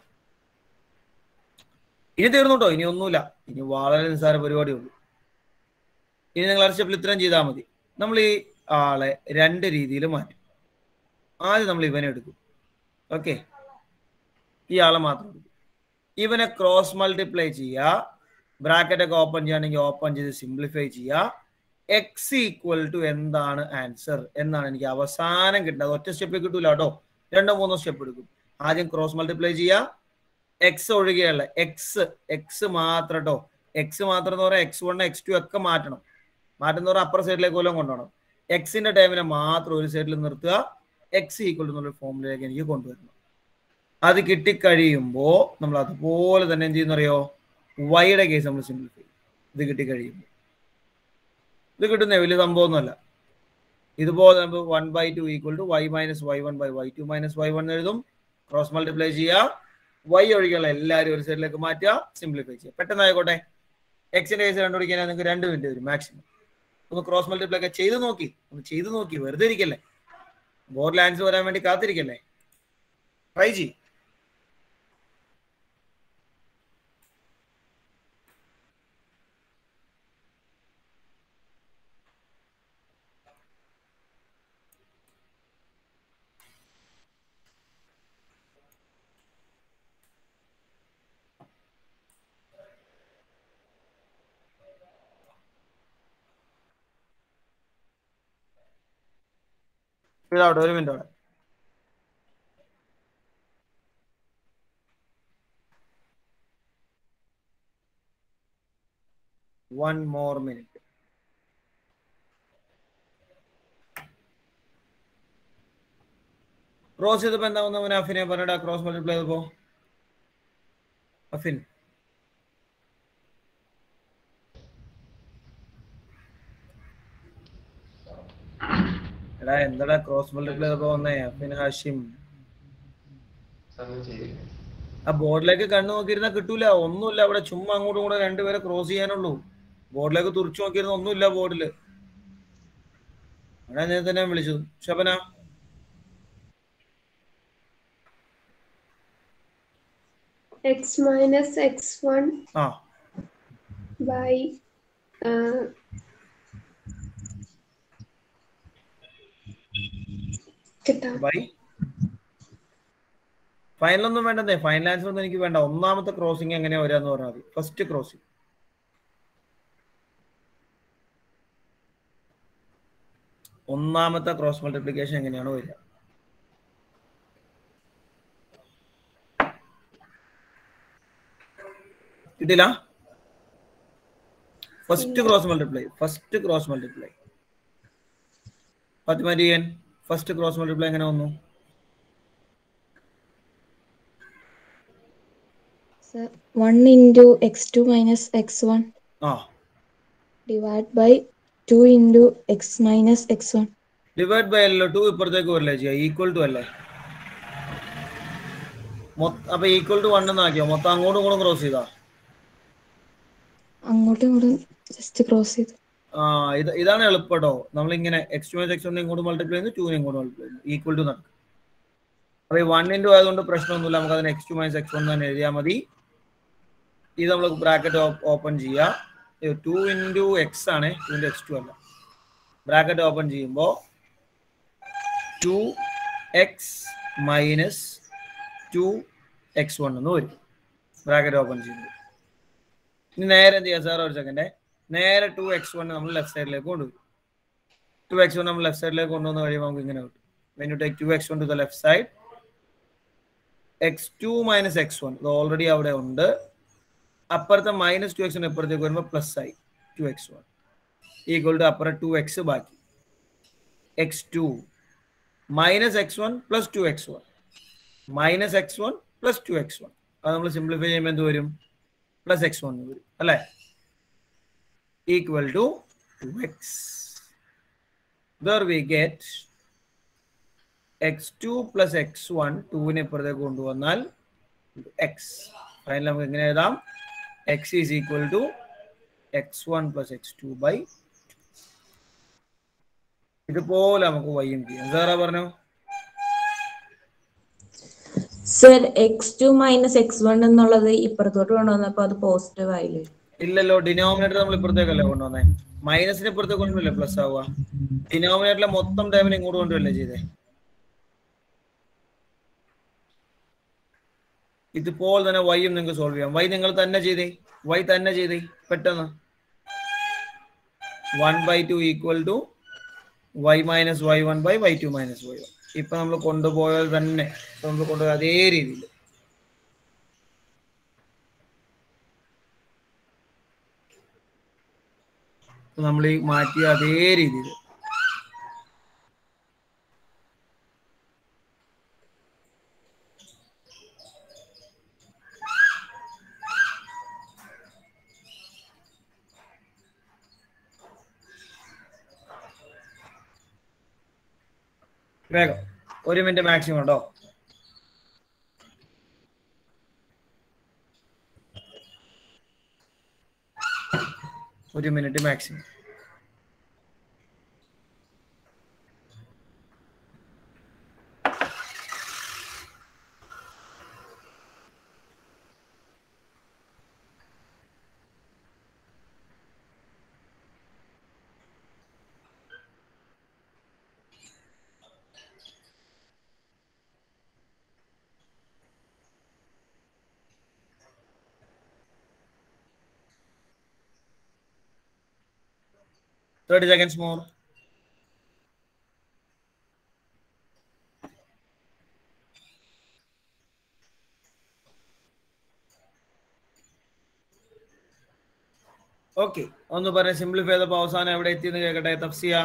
ഇനി തീർന്നു കേട്ടോ ഇനി ഒന്നുമില്ല ഇനി വളരെ നിസ്സാര പരിപാടിയേ ഉള്ളൂ ഇനി നിങ്ങൾ സ്റ്റെപ്പിൽ ഇത്രയും ചെയ്താൽ മതി നമ്മൾ ഈ ആളെ രണ്ട് രീതിയിൽ മാറ്റും ആദ്യം നമ്മൾ ഇവനെ എടുക്കും ഓക്കെ ഈ ആളെ മാത്രം എടുക്കും ഇവനെ ക്രോസ് മൾട്ടിപ്ലൈ ചെയ്യുക ബ്രാക്കറ്റ് ഒക്കെ ഓപ്പൺ ചെയ്യുകയാണെങ്കിൽ ഓപ്പൺ ചെയ്ത് സിംപ്ലിഫൈ ചെയ്യുക എക്സ് ഈക്വൽ ടു എന്താണ് ആൻസർ എന്നാണ് എനിക്ക് അവസാനം കിട്ടുന്നത് ഒറ്റ സ്റ്റെപ്പ് കിട്ടൂല കേട്ടോ രണ്ടോ മൂന്നോ സ്റ്റെപ്പ് എടുക്കും ആദ്യം ക്രോസ് മൾട്ടിപ്ലൈ ചെയ്യുക എക്സ് ഒഴികെയുള്ള എക്സ് എക്സ് മാത്രം കേട്ടോ എക്സ് മാത്രം എന്ന് പറയാം എക്സ് വൺ എക്സ് ടു ഒക്കെ മാറ്റണം മാറ്റുന്ന പറഞ്ഞാൽ അപ്പുറ സൈഡിലേക്ക് കൊല്ലം കൊണ്ടുപോകണം എക്സിന്റെ ടൈമിനെ മാത്രം ഒരു സൈഡിൽ നിർത്തുക എക്സ് ഈക്വൽ എന്നുള്ള ഫോമിലേക്ക് എനിക്ക് കൊണ്ടുവരണം അത് കിട്ടിക്കഴിയുമ്പോൾ നമ്മൾ അതുപോലെ തന്നെ എന്ത് ചെയ്യുന്നറിയോ വൈയുടെ കേസ് നമ്മൾ സിംപ്ലിഫൈ ചെയ്യും ഇത് കിട്ടിക്കഴിയുമ്പോൾ ഇത് കിട്ടുന്ന വലിയ സംഭവമൊന്നുമല്ല ഇതുപോലെ നമുക്ക് one by two equal to y minus y one by y two minus y one എഴുതും ക്രോസ് മൾട്ടിപ്ലൈ ചെയ്യുക വൈ ഒഴികെയുള്ള എല്ലാവരും ഒരു സൈഡിലേക്ക് മാറ്റുക സിംപ്ലിഫൈ ചെയ്യുക പെട്ടെന്ന് ആയിക്കോട്ടെ എക്സിന്റെ കേസ് കണ്ടുപിടിക്കാൻ നിങ്ങൾക്ക് രണ്ട് മിനിറ്റ് വരും മാക്സിമം ഒന്ന് ക്രോസ് മൾട്ടിപ്ലൈ ഒക്കെ ചെയ്ത് നോക്കി ഒന്ന് ചെയ്ത് നോക്കി വെറുതെ ഇരിക്കല്ലേ ബോർഡിൽ ആൻസർ വരാൻ വേണ്ടി കാത്തിരിക്കല്ലേ ട്രൈ ചെയ്യും ഇതാവട്ടെ ഒരു മിനിറ്റ് അവിടെ വൺ മോർ മിനിറ്റ് ക്രോസ് ചെയ്തപ്പോ എന്താ വന്ന അഫിനെ പറഞ്ഞിട്ട് ക്രോസ് മൾട്ടിപ്ലൈ ചെയ്തപ്പോ അഫിൻ എടാ എന്താടാ ക്രോസ് മൾട്ടിപ്ലൈ ചെയ്തപ്പോ വന്നേ അഫിൻ ഹാഷിം ആ ബോർഡിലേക്ക് കണ്ണു നോക്കിയിരുന്ന കിട്ടൂല ഒന്നുമില്ല അവിടെ ചുമ്മാ അങ്ങോട്ടും കൂടെ രണ്ടുപേരെ ക്രോസ് ചെയ്യാനുള്ളൂ ബോർഡിലേക്ക് തുറച്ചു നോക്കിയിരുന്ന ഒന്നുമില്ല ബോർഡില് അവിടെ ഞാൻ തന്നെ വിളിച്ചു ശബന x minus x1 ആ by uh, കിട്ടാം ബൈ ഫൈനൽ ഒന്നും വേണ്ടതേ ഫൈനൽ ആൻസർ ഒന്നും എനിക്ക് വേണ്ട ഒന്നാമത്തെ ക്രോസിംഗ് എങ്ങനെയാ വരാന്ന് പറഞ്ഞാൽ മതി ഫസ്റ്റ് ക്രോസിംഗ് ഒന്നാമത്തെ ക്രോസ് മൾട്ടിപ്ലിക്കേഷൻ എങ്ങനെയാണ് വരിക കിട്ടില്ല first cross multiply first cross multiply Fathimariyan first cross multiply എങ്ങനെ വന്നു Sir, 1 into x2 minus x1 ആ divided by 2 into x minus x1. Divide by അല്ലല്ലോ ടു ഇപ്പുറത്തേക്ക് വരില്ലേ ചെയ്യാം ഈക്വൽ ടു അല്ലേ മൊത്ത- അപ്പൊ ഈക്വൽ ടു വൺ എന്നാക്കിയോ മൊത്തം അങ്ങോട്ടും ഇങ്ങോട്ടും ക്രോസ് ചെയ്താ അങ്ങോട്ടും ഇങ്ങോട്ടും ജസ്റ്റ് ക്രോസ് ചെയ്തു ആ ഇത് ഇതാണ് എളുപ്പം കേട്ടോ നമ്മളിങ്ങനെ എക്സ് ടു എക്സ് വണ്ണിനെ ഇങ്ങോട്ട് മൾട്ടിപ്ലൈ ചെയ്യുന്നു ടൂനെ ഇങ്ങോട്ട് മൾട്ടിപ്ലൈ ചെയ്യുന്നു ഈക്വൽ ടു നടക്കും അപ്പൊ ഈ വൺ ഇൻറ്റു ആയതുകൊണ്ട് പ്രശ്നമൊന്നുമില്ല നമുക്ക് അതിന് x two minus x one തന്നെ എഴുതിയാൽ മതി ഇത് നമ്മൾ ബ്രാക്കറ്റ് ഓപ്പൺ ചെയ്യുക ടു ഇൻറ്റു എക്സ് ആണ് ടു ഇൻറ്റു എക്സ് ടു അല്ല ബ്രാക്കറ്റ് ഓപ്പൺ ചെയ്യുമ്പോൾ two x minus two x one എന്ന് വരും ബ്രാക്കറ്റ് ഓപ്പൺ ചെയ്യുമ്പോൾ ഇനി നേരെ എന്ത് ചെയ്യാം സാർ ഒരു സെക്കൻഡ് നേരെ ടു എക്സ് വൺ നമ്മൾ ലെഫ്റ്റ് സൈഡിലേക്ക് കൊണ്ടുവരും ടു എക്സ് വൺ നമ്മൾ ലെഫ്റ്റ് സൈഡിലേക്ക് കൊണ്ടുവന്ന് കഴിയുമ്പോൾ നമുക്ക് ഇങ്ങനെ കിട്ടും when you take two x one to the left side x two minus x one ഇത് ഓൾറെഡി അവിടെ ഉണ്ട് അപ്പുറത്തെ മൈനസ് ടു എക്സിന് ഇപ്പുറത്തേക്ക് വരുമ്പോൾ പ്ലസ് ആയി two x one equal to അപ്പുറം ടു എക്സ് ബാക്കി x two minus x one plus two x one minus x one plus two x one അത് നമ്മൾ സിംപ്ലിഫൈ ചെയ്യുമ്പോൾ എന്ത് വരും പ്ലസ് എക്സ് വൺ വരും അല്ലേ equal to two x there we get x two plus x one ടുവിനെ ഇപ്പുറത്തേക്ക് കൊണ്ടുവന്നാൽ എക്സ് ഫൈനൽ നമുക്ക് എങ്ങനെ എഴുതാം x is equal to x one plus x two by ഇതുപോലെ നമുക്ക് വൈയും ചെയ്യാം സാറാ പറഞ്ഞു sir x two minus x one എന്നുള്ളത് ഇപ്പുറത്തോട്ട് കൊണ്ടുവന്നപ്പോ അത് പോസിറ്റീവ് ആയില്ലേ ഇല്ലല്ലോ ഡിനോമിനേറ്റർ നമ്മൾ ഇപ്പുറത്തേക്കല്ലേ കൊണ്ടുവന്നേ മൈനസിന് ഇപ്പുറത്തേക്ക് കൊണ്ടുവല്ലേ പ്ലസ് ആവുക ഡിനോമിനേറ്ററിലെ മൊത്തം ടൈമിനെ ഇങ്ങോട്ട് കൊണ്ടുവല്ലേ ചെയ്തേ ഇതുപോലെ തന്നെ വൈയും നിങ്ങൾക്ക് സോൾവ് ചെയ്യാം വൈ നിങ്ങൾ തന്നെ ചെയ്തേ വൈ തന്നെ ചെയ്തേ പെട്ടെന്ന് one by two equal to y minus y one by y two minus y one ഇപ്പൊ നമ്മൾ കൊണ്ടുപോയത് തന്നെ ഇപ്പൊ നമ്മൾ കൊണ്ടുപോയ അതേ രീതിയിൽ നമ്മൾ ഈ മാറ്റിയ അതേ രീതിയിൽ വേഗം ഒരു മിനിറ്റ് മാക്സിമം ഉണ്ടോ ഒരു minute maximum Thirty seconds more. Okay ഒന്ന് പറയാം സിംപ്ലിഫൈ ചെയ്തപ്പോ അവസാനം എവിടെ എത്തിയെന്ന് കേൾക്കട്ടെ Thafsiya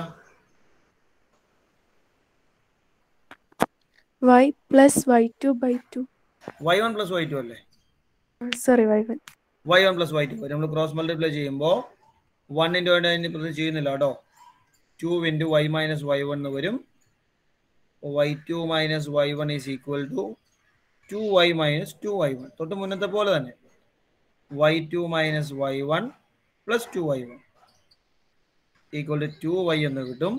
y plus y two by two y one plus y two അല്ലേ sorry y one y one plus y two നമ്മൾ ക്രോസ് മൾട്ടിപ്ലൈ ചെയ്യുമ്പോൾ വൺ ഇൻറ്റു വൺ അതിന് പ്രതി ചെയ്യുന്നില്ല കേട്ടോ two into y minus y one എന്ന് വരും y two minus y one is equal to two y minus to y one തൊട്ട് മുന്നത്തെ പോലെ തന്നെ y two minus y one plus two y one equal to two y എന്ന് കിട്ടും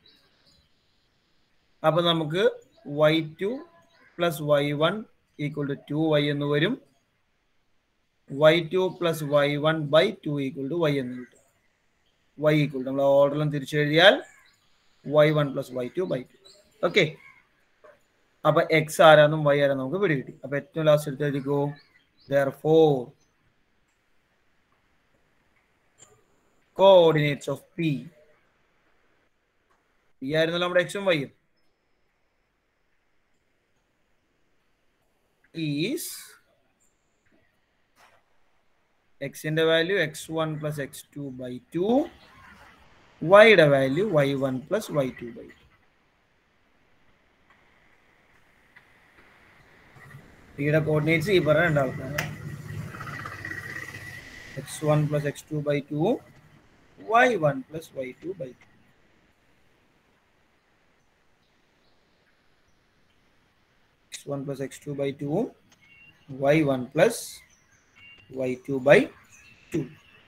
അപ്പം നമുക്ക് y two plus y one equal to two y എന്ന് വരും y two plus y one by two equal to y എന്ന് കിട്ടും y equal നമ്മൾ ഓർഡറിലും തിരിച്ചെഴുതിയാൽ y one plus y two by two okay അപ്പൊ എക്സ് ആരാന്നും വൈ ആരാന്നും നമുക്ക് പിടികിട്ടി അപ്പൊ ഏറ്റവും ലാസ്റ്റ് എടുത്ത് എഴുതിക്കോ therefore coordinates of P P ആയിരുന്നല്ലോ നമ്മുടെ എക്സും വൈയും ഈസ് എക്സിന്റെ value x one plus x two by two വൈയുടെ value y one plus y two by two പിയുടെ കോർഡിനേറ്റ്സ് ഈ പറഞ്ഞ രണ്ടാൾക്കാരാണ് x one plus x two by two y one plus y two by two x one plus x two by two y one plus y2 by 2.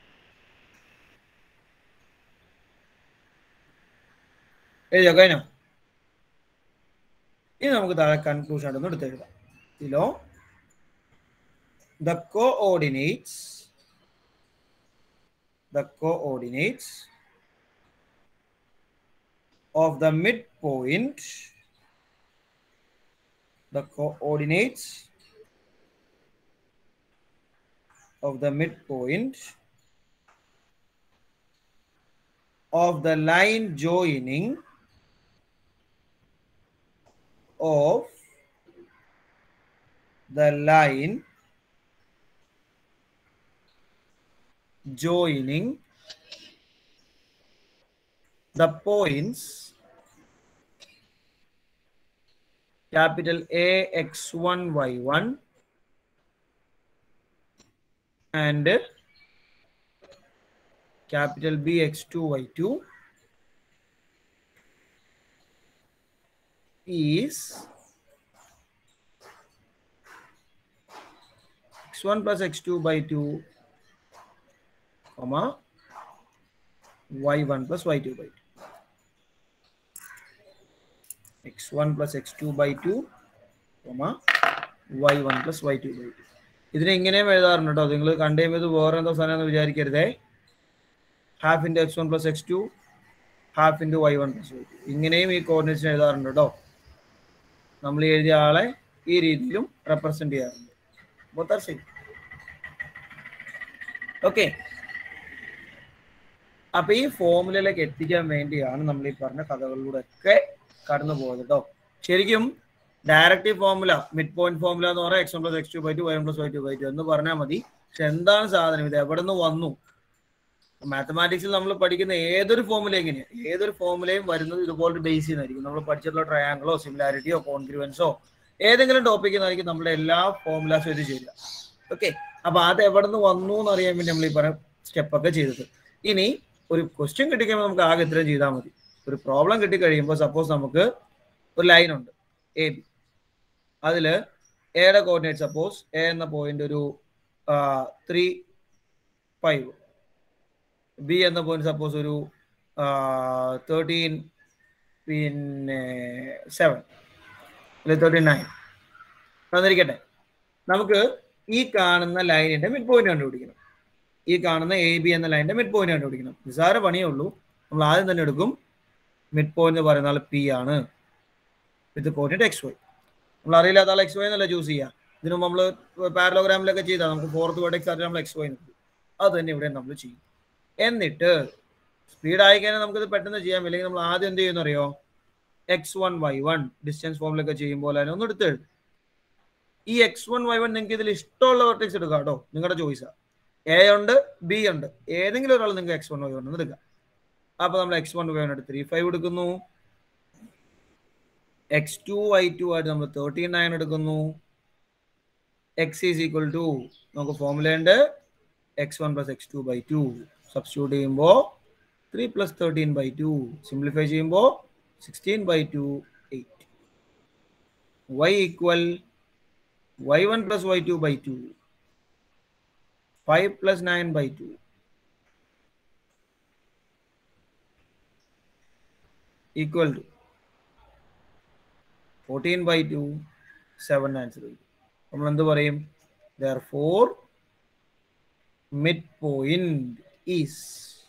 എഴുതിയോ കഴിഞ്ഞോ ഇനി നമുക്ക് താഴെ conclusion ആയിട്ടൊന്ന് എടുത്ത് എഴുതാം ഇതിലോ the coordinates the coordinates of the midpoint the coordinates of the midpoint of the line joining of the line joining the points capital A x1 y1 and capital B x2 y2 is x1 plus x2 by 2 comma y1 plus y2 by 2 x1 plus x2 by 2 comma y1 plus y2 by 2 ഇതിനെ ഇങ്ങനെയും എഴുതാറുണ്ട് കേട്ടോ നിങ്ങൾ കണ്ടുകഴിയുമ്പോൾ ഇത് വേറെ എന്തോ സാധനം എന്ന് വിചാരിക്കരുതേ half into x one plus x two half into y one plus y two ഇങ്ങനെയും ഈ കോർഡിനേഷൻ എഴുതാറുണ്ട് കേട്ടോ നമ്മൾ ഈ എഴുതിയ ആളെ ഈ രീതിയിലും റെപ്രസെന്റ് ചെയ്യാറുണ്ട് ബോത്ത് സെയിം ഓക്കെ അപ്പൊ ഈ ഫോമുലയിലേക്ക് എത്തിക്കാൻ വേണ്ടിയാണ് നമ്മൾ ഈ പറഞ്ഞ കഥകളിലൂടെ ഒക്കെ കടന്നു പോയത് കേട്ടോ ശരിക്കും directive formula midpoint formula എന്ന് പറയാം x one plus x two by two y one plus y two by two എന്ന് പറഞ്ഞാൽ മതി പക്ഷെ എന്താണ് സാധനം ഇത് എവിടെ നിന്ന് വന്നു മാത്തമാറ്റിക്സിൽ നമ്മൾ പഠിക്കുന്ന ഏതൊരു ഫോമുല എങ്ങനെയാണ് ഏതൊരു ഫോമുലയും വരുന്നത് ഇതുപോലെ ബേസ് ചെയ്യുന്നതായിരിക്കും നമ്മൾ പഠിച്ചിട്ടുള്ള ട്രയാങ്കിളോ സിമിലാരിറ്റിയോ കോൺഗ്രുവൻസോ ഏതെങ്കിലും ടോപ്പിക്കിൽ നിന്നായിരിക്കും നമ്മുടെ എല്ലാ ഫോമുലാസും ഇത് ചെയ്യുക ഓക്കെ അപ്പൊ അത് എവിടെ നിന്ന് വന്നു എന്ന് അറിയാൻ വേണ്ടി നമ്മൾ ഈ പറഞ്ഞ സ്റ്റെപ്പൊക്കെ ചെയ്തത് ഇനി ഒരു ക്വസ്റ്റ്യൻ കിട്ടിക്കഴിയുമ്പോൾ നമുക്ക് ആകെ ഇത്രയും ചെയ്താൽ മതി ഒരു പ്രോബ്ലം കിട്ടിക്കഴിയുമ്പോൾ സപ്പോസ് നമുക്ക് ഒരു ലൈൻ ഉണ്ട് എ ബി അതിൽ എയുടെ കോർഡിനേറ്റ് സപ്പോസ് എ എന്ന പോയിന്റ് ഒരു ത്രീ ഫൈവ് ബി എന്ന പോയിന്റ് സപ്പോസ് ഒരു തേർട്ടീൻ പിന്നെ സെവൻ അല്ലെങ്കിൽ തേർട്ടി നയൻ തന്നിരിക്കട്ടെ നമുക്ക് ഈ കാണുന്ന ലൈനിന്റെ മിഡ് പോയിന്റ് കണ്ടുപിടിക്കണം ഈ കാണുന്ന എ ബി എന്ന ലൈനിന്റെ മിഡ് പോയിന്റ് കണ്ടുപിടിക്കണം നിസ്സാര പണിയേ ഉള്ളൂ നമ്മൾ ആദ്യം തന്നെ എടുക്കും മിഡ് പോയിന്റ് എന്ന് പറയുന്ന ആൾ പി ആണ് വിത്ത് പോയിന്റ് എക്സ് വൈ നമ്മൾ അറിയില്ലാത്ത ആൾ എക്സ് വൈ എന്നല്ല ചൂസ് ചെയ്യുക ഇതിനു നമ്മൾ പാരലോഗ്രാമിലൊക്കെ ചെയ്താൽ നമുക്ക് ഫോർത്ത് വേർഡ് എക്സ് നമ്മൾ എക്സ് വൈ നിൽക്കും അത് തന്നെ ഇവിടെ നമ്മൾ ചെയ്യും എന്നിട്ട് സ്പീഡ് ആയി കഴിഞ്ഞാൽ നമുക്കിത് പെട്ടെന്ന് ചെയ്യാം ഇല്ലെങ്കിൽ നമ്മൾ ആദ്യം എന്ത് ചെയ്യുന്ന അറിയോ x one y one distance ഫോമിലൊക്കെ ചെയ്യുമ്പോൾ അതിനെ ഒന്ന് എടുത്ത് എഴുതും ഈ എക്സ് വൺ വൈ വൺ നിങ്ങൾക്ക് ഇതിൽ ഇഷ്ടമുള്ള വെർട്ടെക്സ് എടുക്കാം കേട്ടോ നിങ്ങളുടെ ചോയ്സാ എ ഉണ്ട് ബി ഉണ്ട് ഏതെങ്കിലും ഒരാൾ നിങ്ങൾക്ക് എക്സ് വൺ വൈ വൺ എടുക്കാം അപ്പൊ നമ്മൾ എക്സ് വൺ വൈ വൺ എടുത്ത് ത്രീ ഫൈവ് എടുക്കുന്നു എക്സ് ടു വൈ ടു ആയിട്ട് നമ്മൾ തേർട്ടി നയൻ എടുക്കുന്നു എക്സ് ഈസ് ഈക്വൽ ടു നമുക്ക് ഫോമുല ഉണ്ട് x one plus x two by two substitute ചെയ്യുമ്പോൾ three plus thirteen by two simplify ചെയ്യുമ്പോൾ sixteen by two eight y equal y one plus y two by two five plus nine by two equal to fourteen by two seven answer നമ്മൾ എന്ത് പറയും therefore mid point is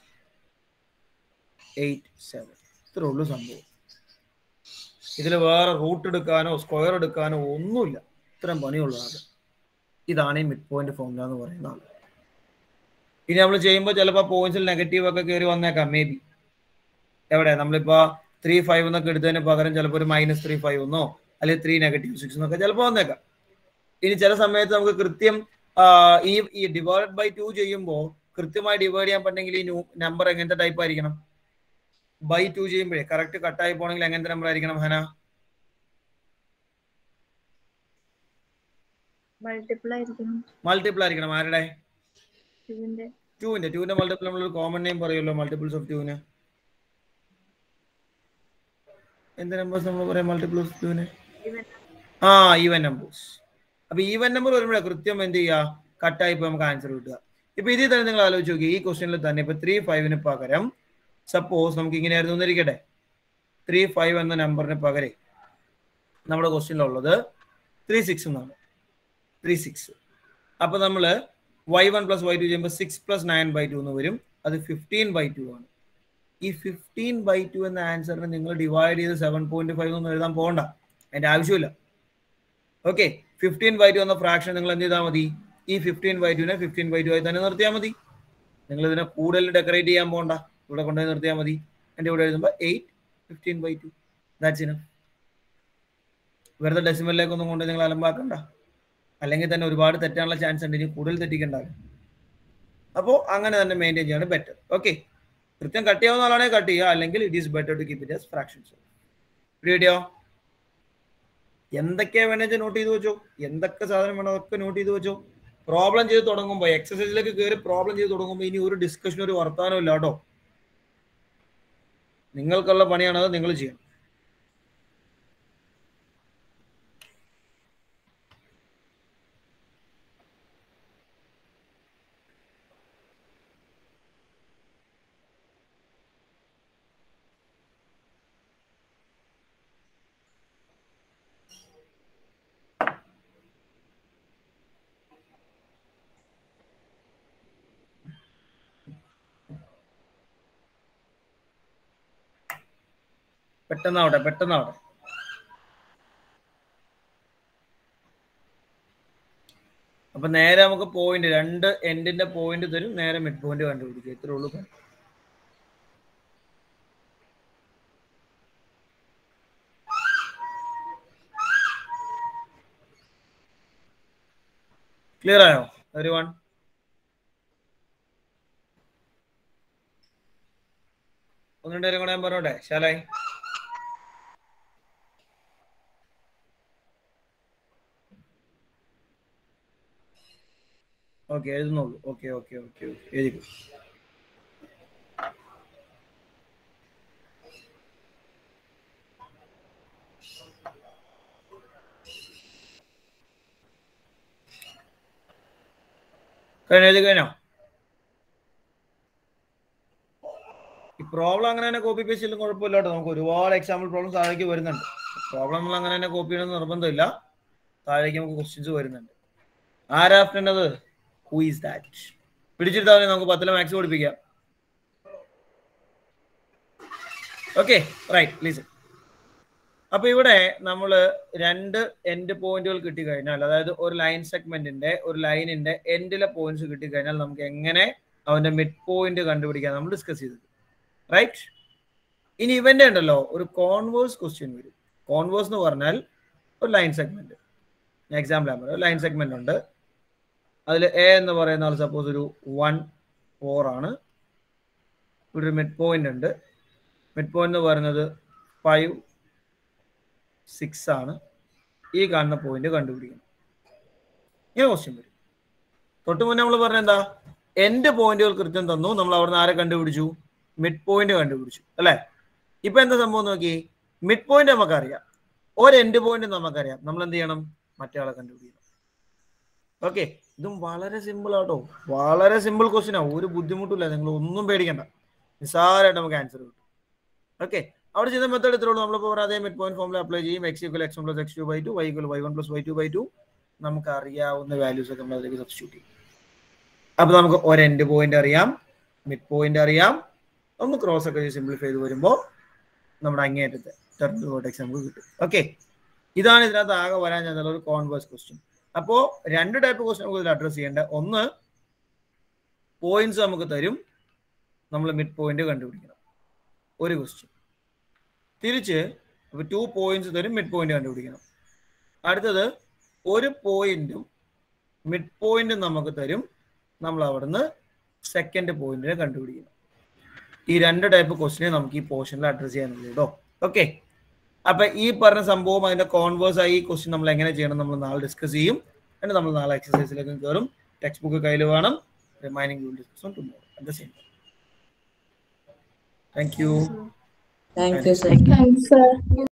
eight seven ഇത്രേ ഉള്ളൂ സംഭവം ഇതിൽ വേറെ root എടുക്കാനോ square എടുക്കാനോ ഒന്നുമില്ല ഇത്രയും പണിയുള്ളതാണ് ഇതാണ് ഈ മിഡ് പോയിന്റ് ഫോമുല എന്ന് പറയുന്ന ആൾ ഇനി നമ്മൾ ചെയ്യുമ്പോൾ ചിലപ്പോൾ പോയിന്റ്സിൽ നെഗറ്റീവ് ഒക്കെ കയറി വന്നേക്കാം മേ ബി എവിടെ നമ്മളിപ്പോ ത്രീ ഫൈവ് എന്നൊക്കെ എടുത്തതിന് പകരം ചിലപ്പോൾ ഒരു മൈനസ് ത്രീ ഫൈവ് എന്നോ അല്ലെങ്കിൽ ത്രീ നെഗറ്റീവ് സിക്സ് എന്നൊക്കെ ചിലപ്പോൾ വന്നേക്കാം ഇനി ചില സമയത്ത് നമുക്ക് കൃത്യം ഈ ഈ ഡിവൈഡ് ബൈ ടു ചെയ്യുമ്പോൾ കൃത്യമായി ഡിവൈഡ് ചെയ്യാൻ പറ്റണമെങ്കിൽ ഈ നമ്പർ എങ്ങനത്തെ ടൈപ്പ് ആയിരിക്കണം ബൈ ടു ചെയ്യുമ്പോഴേ കറക്റ്റ് കട്ടായി പോകണമെങ്കിൽ എങ്ങനത്തെ നമ്പർ ആയിരിക്കണം ഹന മൾട്ടിപ്പിൾ ആയിരിക്കണം മൾട്ടിപ്പിൾ ആയിരിക്കണം ആരുടെ ടുവിന്റെ ടുവിന്റെ ടുവിന്റെ മൾട്ടിപ്പിൾ നമ്മളൊരു കോമൺ നെയിം പറയുമല്ലോ മൾട്ടിപ്പിൾസ് ഓഫ് ടുവിന് എന്ത് നമ്പേഴ്സ് നമ്മൾ പറയാം മൾട്ടിപ്പിൾ ഓഫ് ടുവിന് ആ ഈവൻ നമ്പേഴ്സ് അപ്പൊ ഈവൻ നമ്പർ വരുമ്പോഴേ കൃത്യം എന്ത് ചെയ്യുക കട്ടായി പോയി നമുക്ക് ആൻസർ കിട്ടുക ഇപ്പൊ ഇതിൽ തന്നെ നിങ്ങൾ ആലോചിച്ച് നോക്കി ഈ ക്വസ്റ്റ്യനിൽ തന്നെ ഇപ്പൊ ത്രീ ഫൈവിന് പകരം സപ്പോസ് നമുക്ക് ഇങ്ങനെയായിരുന്നു എന്നിരിക്കട്ടെ ത്രീ ഫൈവ് എന്ന നമ്പറിന് പകരം നമ്മുടെ ക്വസ്റ്റ്യനിലുള്ളത് ത്രീ സിക്സ് എന്നാണ് ത്രീ സിക്സ് അപ്പൊ നമ്മൾ y one plus y two ചെയ്യുമ്പോൾ six plus nine by two എന്ന് വരും അത് ഫിഫ്റ്റീൻ ബൈ ടു ആണ് ഈ ഫിഫ്റ്റീൻ ബൈ ടു എന്ന ആൻസറിനെ നിങ്ങൾ ഡിവൈഡ് ചെയ്ത് സെവൻ പോയിന്റ് ഫൈവ് ഒന്നും എഴുതാൻ പോകണ്ട അതിന്റെ ആവശ്യമില്ല ഓക്കെ ഫിഫ്റ്റീൻ ബൈ ടു എന്ന ഫ്രാക്ഷൻ നിങ്ങൾ എന്ത് ചെയ്താൽ മതി ഈ ഫിഫ്റ്റീൻ ബൈ ടുവിനെ ഫിഫ്റ്റീൻ ബൈ ടു ആയി തന്നെ നിർത്തിയാൽ മതി നിങ്ങൾ ഇതിനെ കൂടുതൽ ഡെക്കറേറ്റ് ചെയ്യാൻ പോകണ്ട ഇവിടെ കൊണ്ടുപോയി നിർത്തിയാൽ മതി എൻ്റെ ഇവിടെ എഴുതുമ്പോൾ eight fifteen by two that's enough വെറുതെ ഡെസിമലിലേക്കൊന്നും കൊണ്ട് നിങ്ങൾ അലമ്പാക്കണ്ട അല്ലെങ്കിൽ തന്നെ ഒരുപാട് തെറ്റാനുള്ള ചാൻസ് ഉണ്ട് ഇനി കൂടുതൽ തെറ്റിക്കണ്ടാകും അപ്പോൾ അങ്ങനെ തന്നെ മെയിൻറ്റെയിൻ ചെയ്യാണ് ബെറ്റർ ഓക്കെ കൃത്യം കട്ട് ചെയ്യാവുന്ന ആളാണെങ്കിൽ കട്ട് ചെയ്യുക അല്ലെങ്കിൽ it is better to keep it as fractions video എന്തൊക്കെയാ വേണമെങ്കിൽ നോട്ട് ചെയ്ത് വെച്ചോ എന്തൊക്കെ സാധനം വേണോ അതൊക്കെ നോട്ട് ചെയ്ത് വെച്ചോ പ്രോബ്ലം ചെയ്ത് തുടങ്ങുമ്പോൾ എക്സസൈസിലേക്ക് കയറി പ്രോബ്ലം ചെയ്ത് തുടങ്ങുമ്പോൾ ഇനി ഒരു ഡിസ്കഷൻ ഒരു വർത്താനം ഇല്ല കേട്ടോ നിങ്ങൾക്കുള്ള പണിയാണത് നിങ്ങൾ ചെയ്യണം പെട്ടെന്നാവട്ടെ പെട്ടെന്നാവട്ടെ അപ്പൊ നേരെ നമുക്ക് പോയിന്റ് രണ്ട് എൻഡിന്റെ പോയിന്റ് തരും നേരെ മിഡ് പോയിന്റ് കണ്ടുപിടിക്കുക ഇത്രേ ഉള്ളൂ പണി. ക്ലിയർ ആയോ ഒരു വൺ ഒന്ന് രണ്ടുപേരും കൂടെ ഞാൻ പറഞ്ഞോട്ടെ ശാലായി ഓക്കെ എഴുതുന്നുള്ളൂ ഓക്കെ ഓക്കെ ഓക്കെ ഓക്കെ എഴുതിക്കോ കഴിഞ്ഞോ എഴുതി കഴിഞ്ഞോ ഈ പ്രോബ്ലം അങ്ങനെ തന്നെ കോപ്പി പേസ്റ്റ് ചെയ്യലും കുഴപ്പമില്ല കേട്ടോ നമുക്ക് ഒരുപാട് എക്സാമ്പിൾ പ്രോബ്ലം താഴേക്ക് വരുന്നുണ്ട് പ്രോബ്ലം നമ്മൾ അങ്ങനെ തന്നെ കോപ്പി ചെയ്യണമെന്ന് നിർബന്ധമില്ല താഴേക്ക് നമുക്ക് ക്വസ്റ്റ്യൻസ് വരുന്നുണ്ട് ആരാഫ്റ്റത് ഹൂ ഈസ് ദാറ്റ് പിടിച്ചെടുത്താൽ മതി നമുക്ക് പത്തിലെ മാത്സ് പഠിപ്പിക്കാം ഓക്കെ റൈറ്റ് പ്ലീസ് അപ്പൊ ഇവിടെ നമ്മൾ രണ്ട് എൻഡ് പോയിന്റുകൾ കിട്ടിക്കഴിഞ്ഞാൽ അതായത് ഒരു ലൈൻ സെഗ്മെന്റിന്റെ ഒരു ലൈനിന്റെ എൻഡിലെ പോയിന്റ്സ് കിട്ടിക്കഴിഞ്ഞാൽ നമുക്ക് എങ്ങനെ അവന്റെ മിഡ് പോയിന്റ് കണ്ടുപിടിക്കാൻ നമ്മൾ ഡിസ്കസ് ചെയ്തത് റൈറ്റ് ഇനി ഇവന്റെ ഉണ്ടല്ലോ ഒരു കോൺവേഴ്സ് ക്വസ്റ്റ്യൻ വരും കോൺവേഴ്സ് എന്ന് പറഞ്ഞാൽ ഒരു ലൈൻ സെഗ്മെന്റ് എക്സാമ്പിൾ ഞാൻ പറയാം ലൈൻ സെഗ്മെന്റ് ഉണ്ട് അതിൽ എ എന്ന് പറയുന്ന ആൾ സപ്പോസ് ഒരു വൺ ഫോർ ആണ് ഇവിടെ ഒരു മിഡ് പോയിന്റ് ഉണ്ട് മിഡ് പോയിന്റ് എന്ന് പറയുന്നത് ഫൈവ് സിക്സ് ആണ് ഈ കാണുന്ന പോയിന്റ് കണ്ടുപിടിക്കണം ഇങ്ങനെ ക്വസ്റ്റ്യൻ വരും തൊട്ട് മുന്നേ നമ്മൾ പറഞ്ഞ എന്താ എൻഡ് പോയിന്റുകൾ കൃത്യം തന്നു നമ്മൾ അവിടെ നിന്ന് ആരെ കണ്ടുപിടിച്ചു മിഡ് പോയിന്റ് കണ്ടുപിടിച്ചു അല്ലേ ഇപ്പൊ എന്താ സംഭവം നോക്കി മിഡ് പോയിന്റ് നമുക്കറിയാം ഒരു എൻഡ് പോയിന്റ് നമുക്കറിയാം നമ്മൾ എന്ത് ചെയ്യണം മറ്റേ ആളെ കണ്ടുപിടിക്കണം ഓക്കെ ഇതും വളരെ സിമ്പിൾ ആട്ടോ വളരെ സിമ്പിൾ ക്വസ്റ്റ്യൻ ആ ഒരു ബുദ്ധിമുട്ടില്ല നിങ്ങൾ ഒന്നും പേടിക്കണ്ട നിസ്സാരമായിട്ട് നമുക്ക് ആൻസർ കിട്ടും ഓക്കെ അവിടെ ചെയ്ത മെത്തേഡ് ഇത്രേ ഉള്ളൂ നമ്മളിപ്പോൾ അതേ മിഡ് പോയിന്റ് ഫോമിൽ അപ്ലൈ ചെയ്യും x equal x one plus x two by two y equal y one plus y two by two നമുക്ക് അറിയാവുന്ന വാല്യൂസ് ഒക്കെ നമ്മൾ അതിലേക്ക് സബ്സ്റ്റിറ്റ്യൂട്ട് ചെയ്യും അപ്പൊ നമുക്ക് ഒരു എൻഡ് പോയിന്റ് അറിയാം മിഡ് പോയിന്റ് അറിയാം ഒന്ന് ക്രോസ് ഒക്കെ സിംപ്ലിഫൈ ചെയ്ത് വരുമ്പോൾ നമ്മുടെ അങ്ങേയറ്റത്തെ ടെർമിനൽ വേർട്ടെക്സ് നമുക്ക് കിട്ടും ഓക്കെ ഇതാണ് ഇതിനകത്ത് ആകെ വരാൻ ചെന്നുള്ള ഒരു കോൺവേഴ്സ് ക്വസ്റ്റ്യൻ അപ്പോ രണ്ട് ടൈപ്പ് ക്വസ്റ്റ്യൻ നമുക്ക് ഇതിൽ അഡ്രസ് ചെയ്യേണ്ട ഒന്ന് പോയിന്റ്സ് നമുക്ക് തരും നമ്മൾ മിഡ് പോയിന്റ് കണ്ടുപിടിക്കണം ഒരു ക്വസ്റ്റ്യൻ തിരിച്ച് ഇപ്പൊ ടു പോയിന്റ്സ് തരും മിഡ് പോയിന്റ് കണ്ടുപിടിക്കണം അടുത്തത് ഒരു പോയിന്റും മിഡ് പോയിന്റും നമുക്ക് തരും നമ്മൾ അവിടുന്ന് സെക്കൻഡ് പോയിന്റിനെ കണ്ടുപിടിക്കണം ഈ രണ്ട് ടൈപ്പ് ക്വസ്റ്റിനെ നമുക്ക് ഈ പോർഷനിൽ അഡ്രസ് ചെയ്യാനുള്ളൂ കേട്ടോ ഓക്കെ അപ്പൊ ഈ പറഞ്ഞ സംഭവം അതിന്റെ കോൺവേഴ്സ് ആയി ഈ ക്വസ്റ്റ്യൻ നമ്മൾ എങ്ങനെ ചെയ്യണം നമ്മൾ നാളെ ഡിസ്കസ് ചെയ്യും എന്നിട്ട് നമ്മൾ നാളെ എക്സസൈസിലേക്ക് കയറും ടെക്സ്റ്റ് ബുക്ക് കയ്യിൽ വേണം remaining will discuss on tomorrow at the same thank you thank you sir Thanks, sir.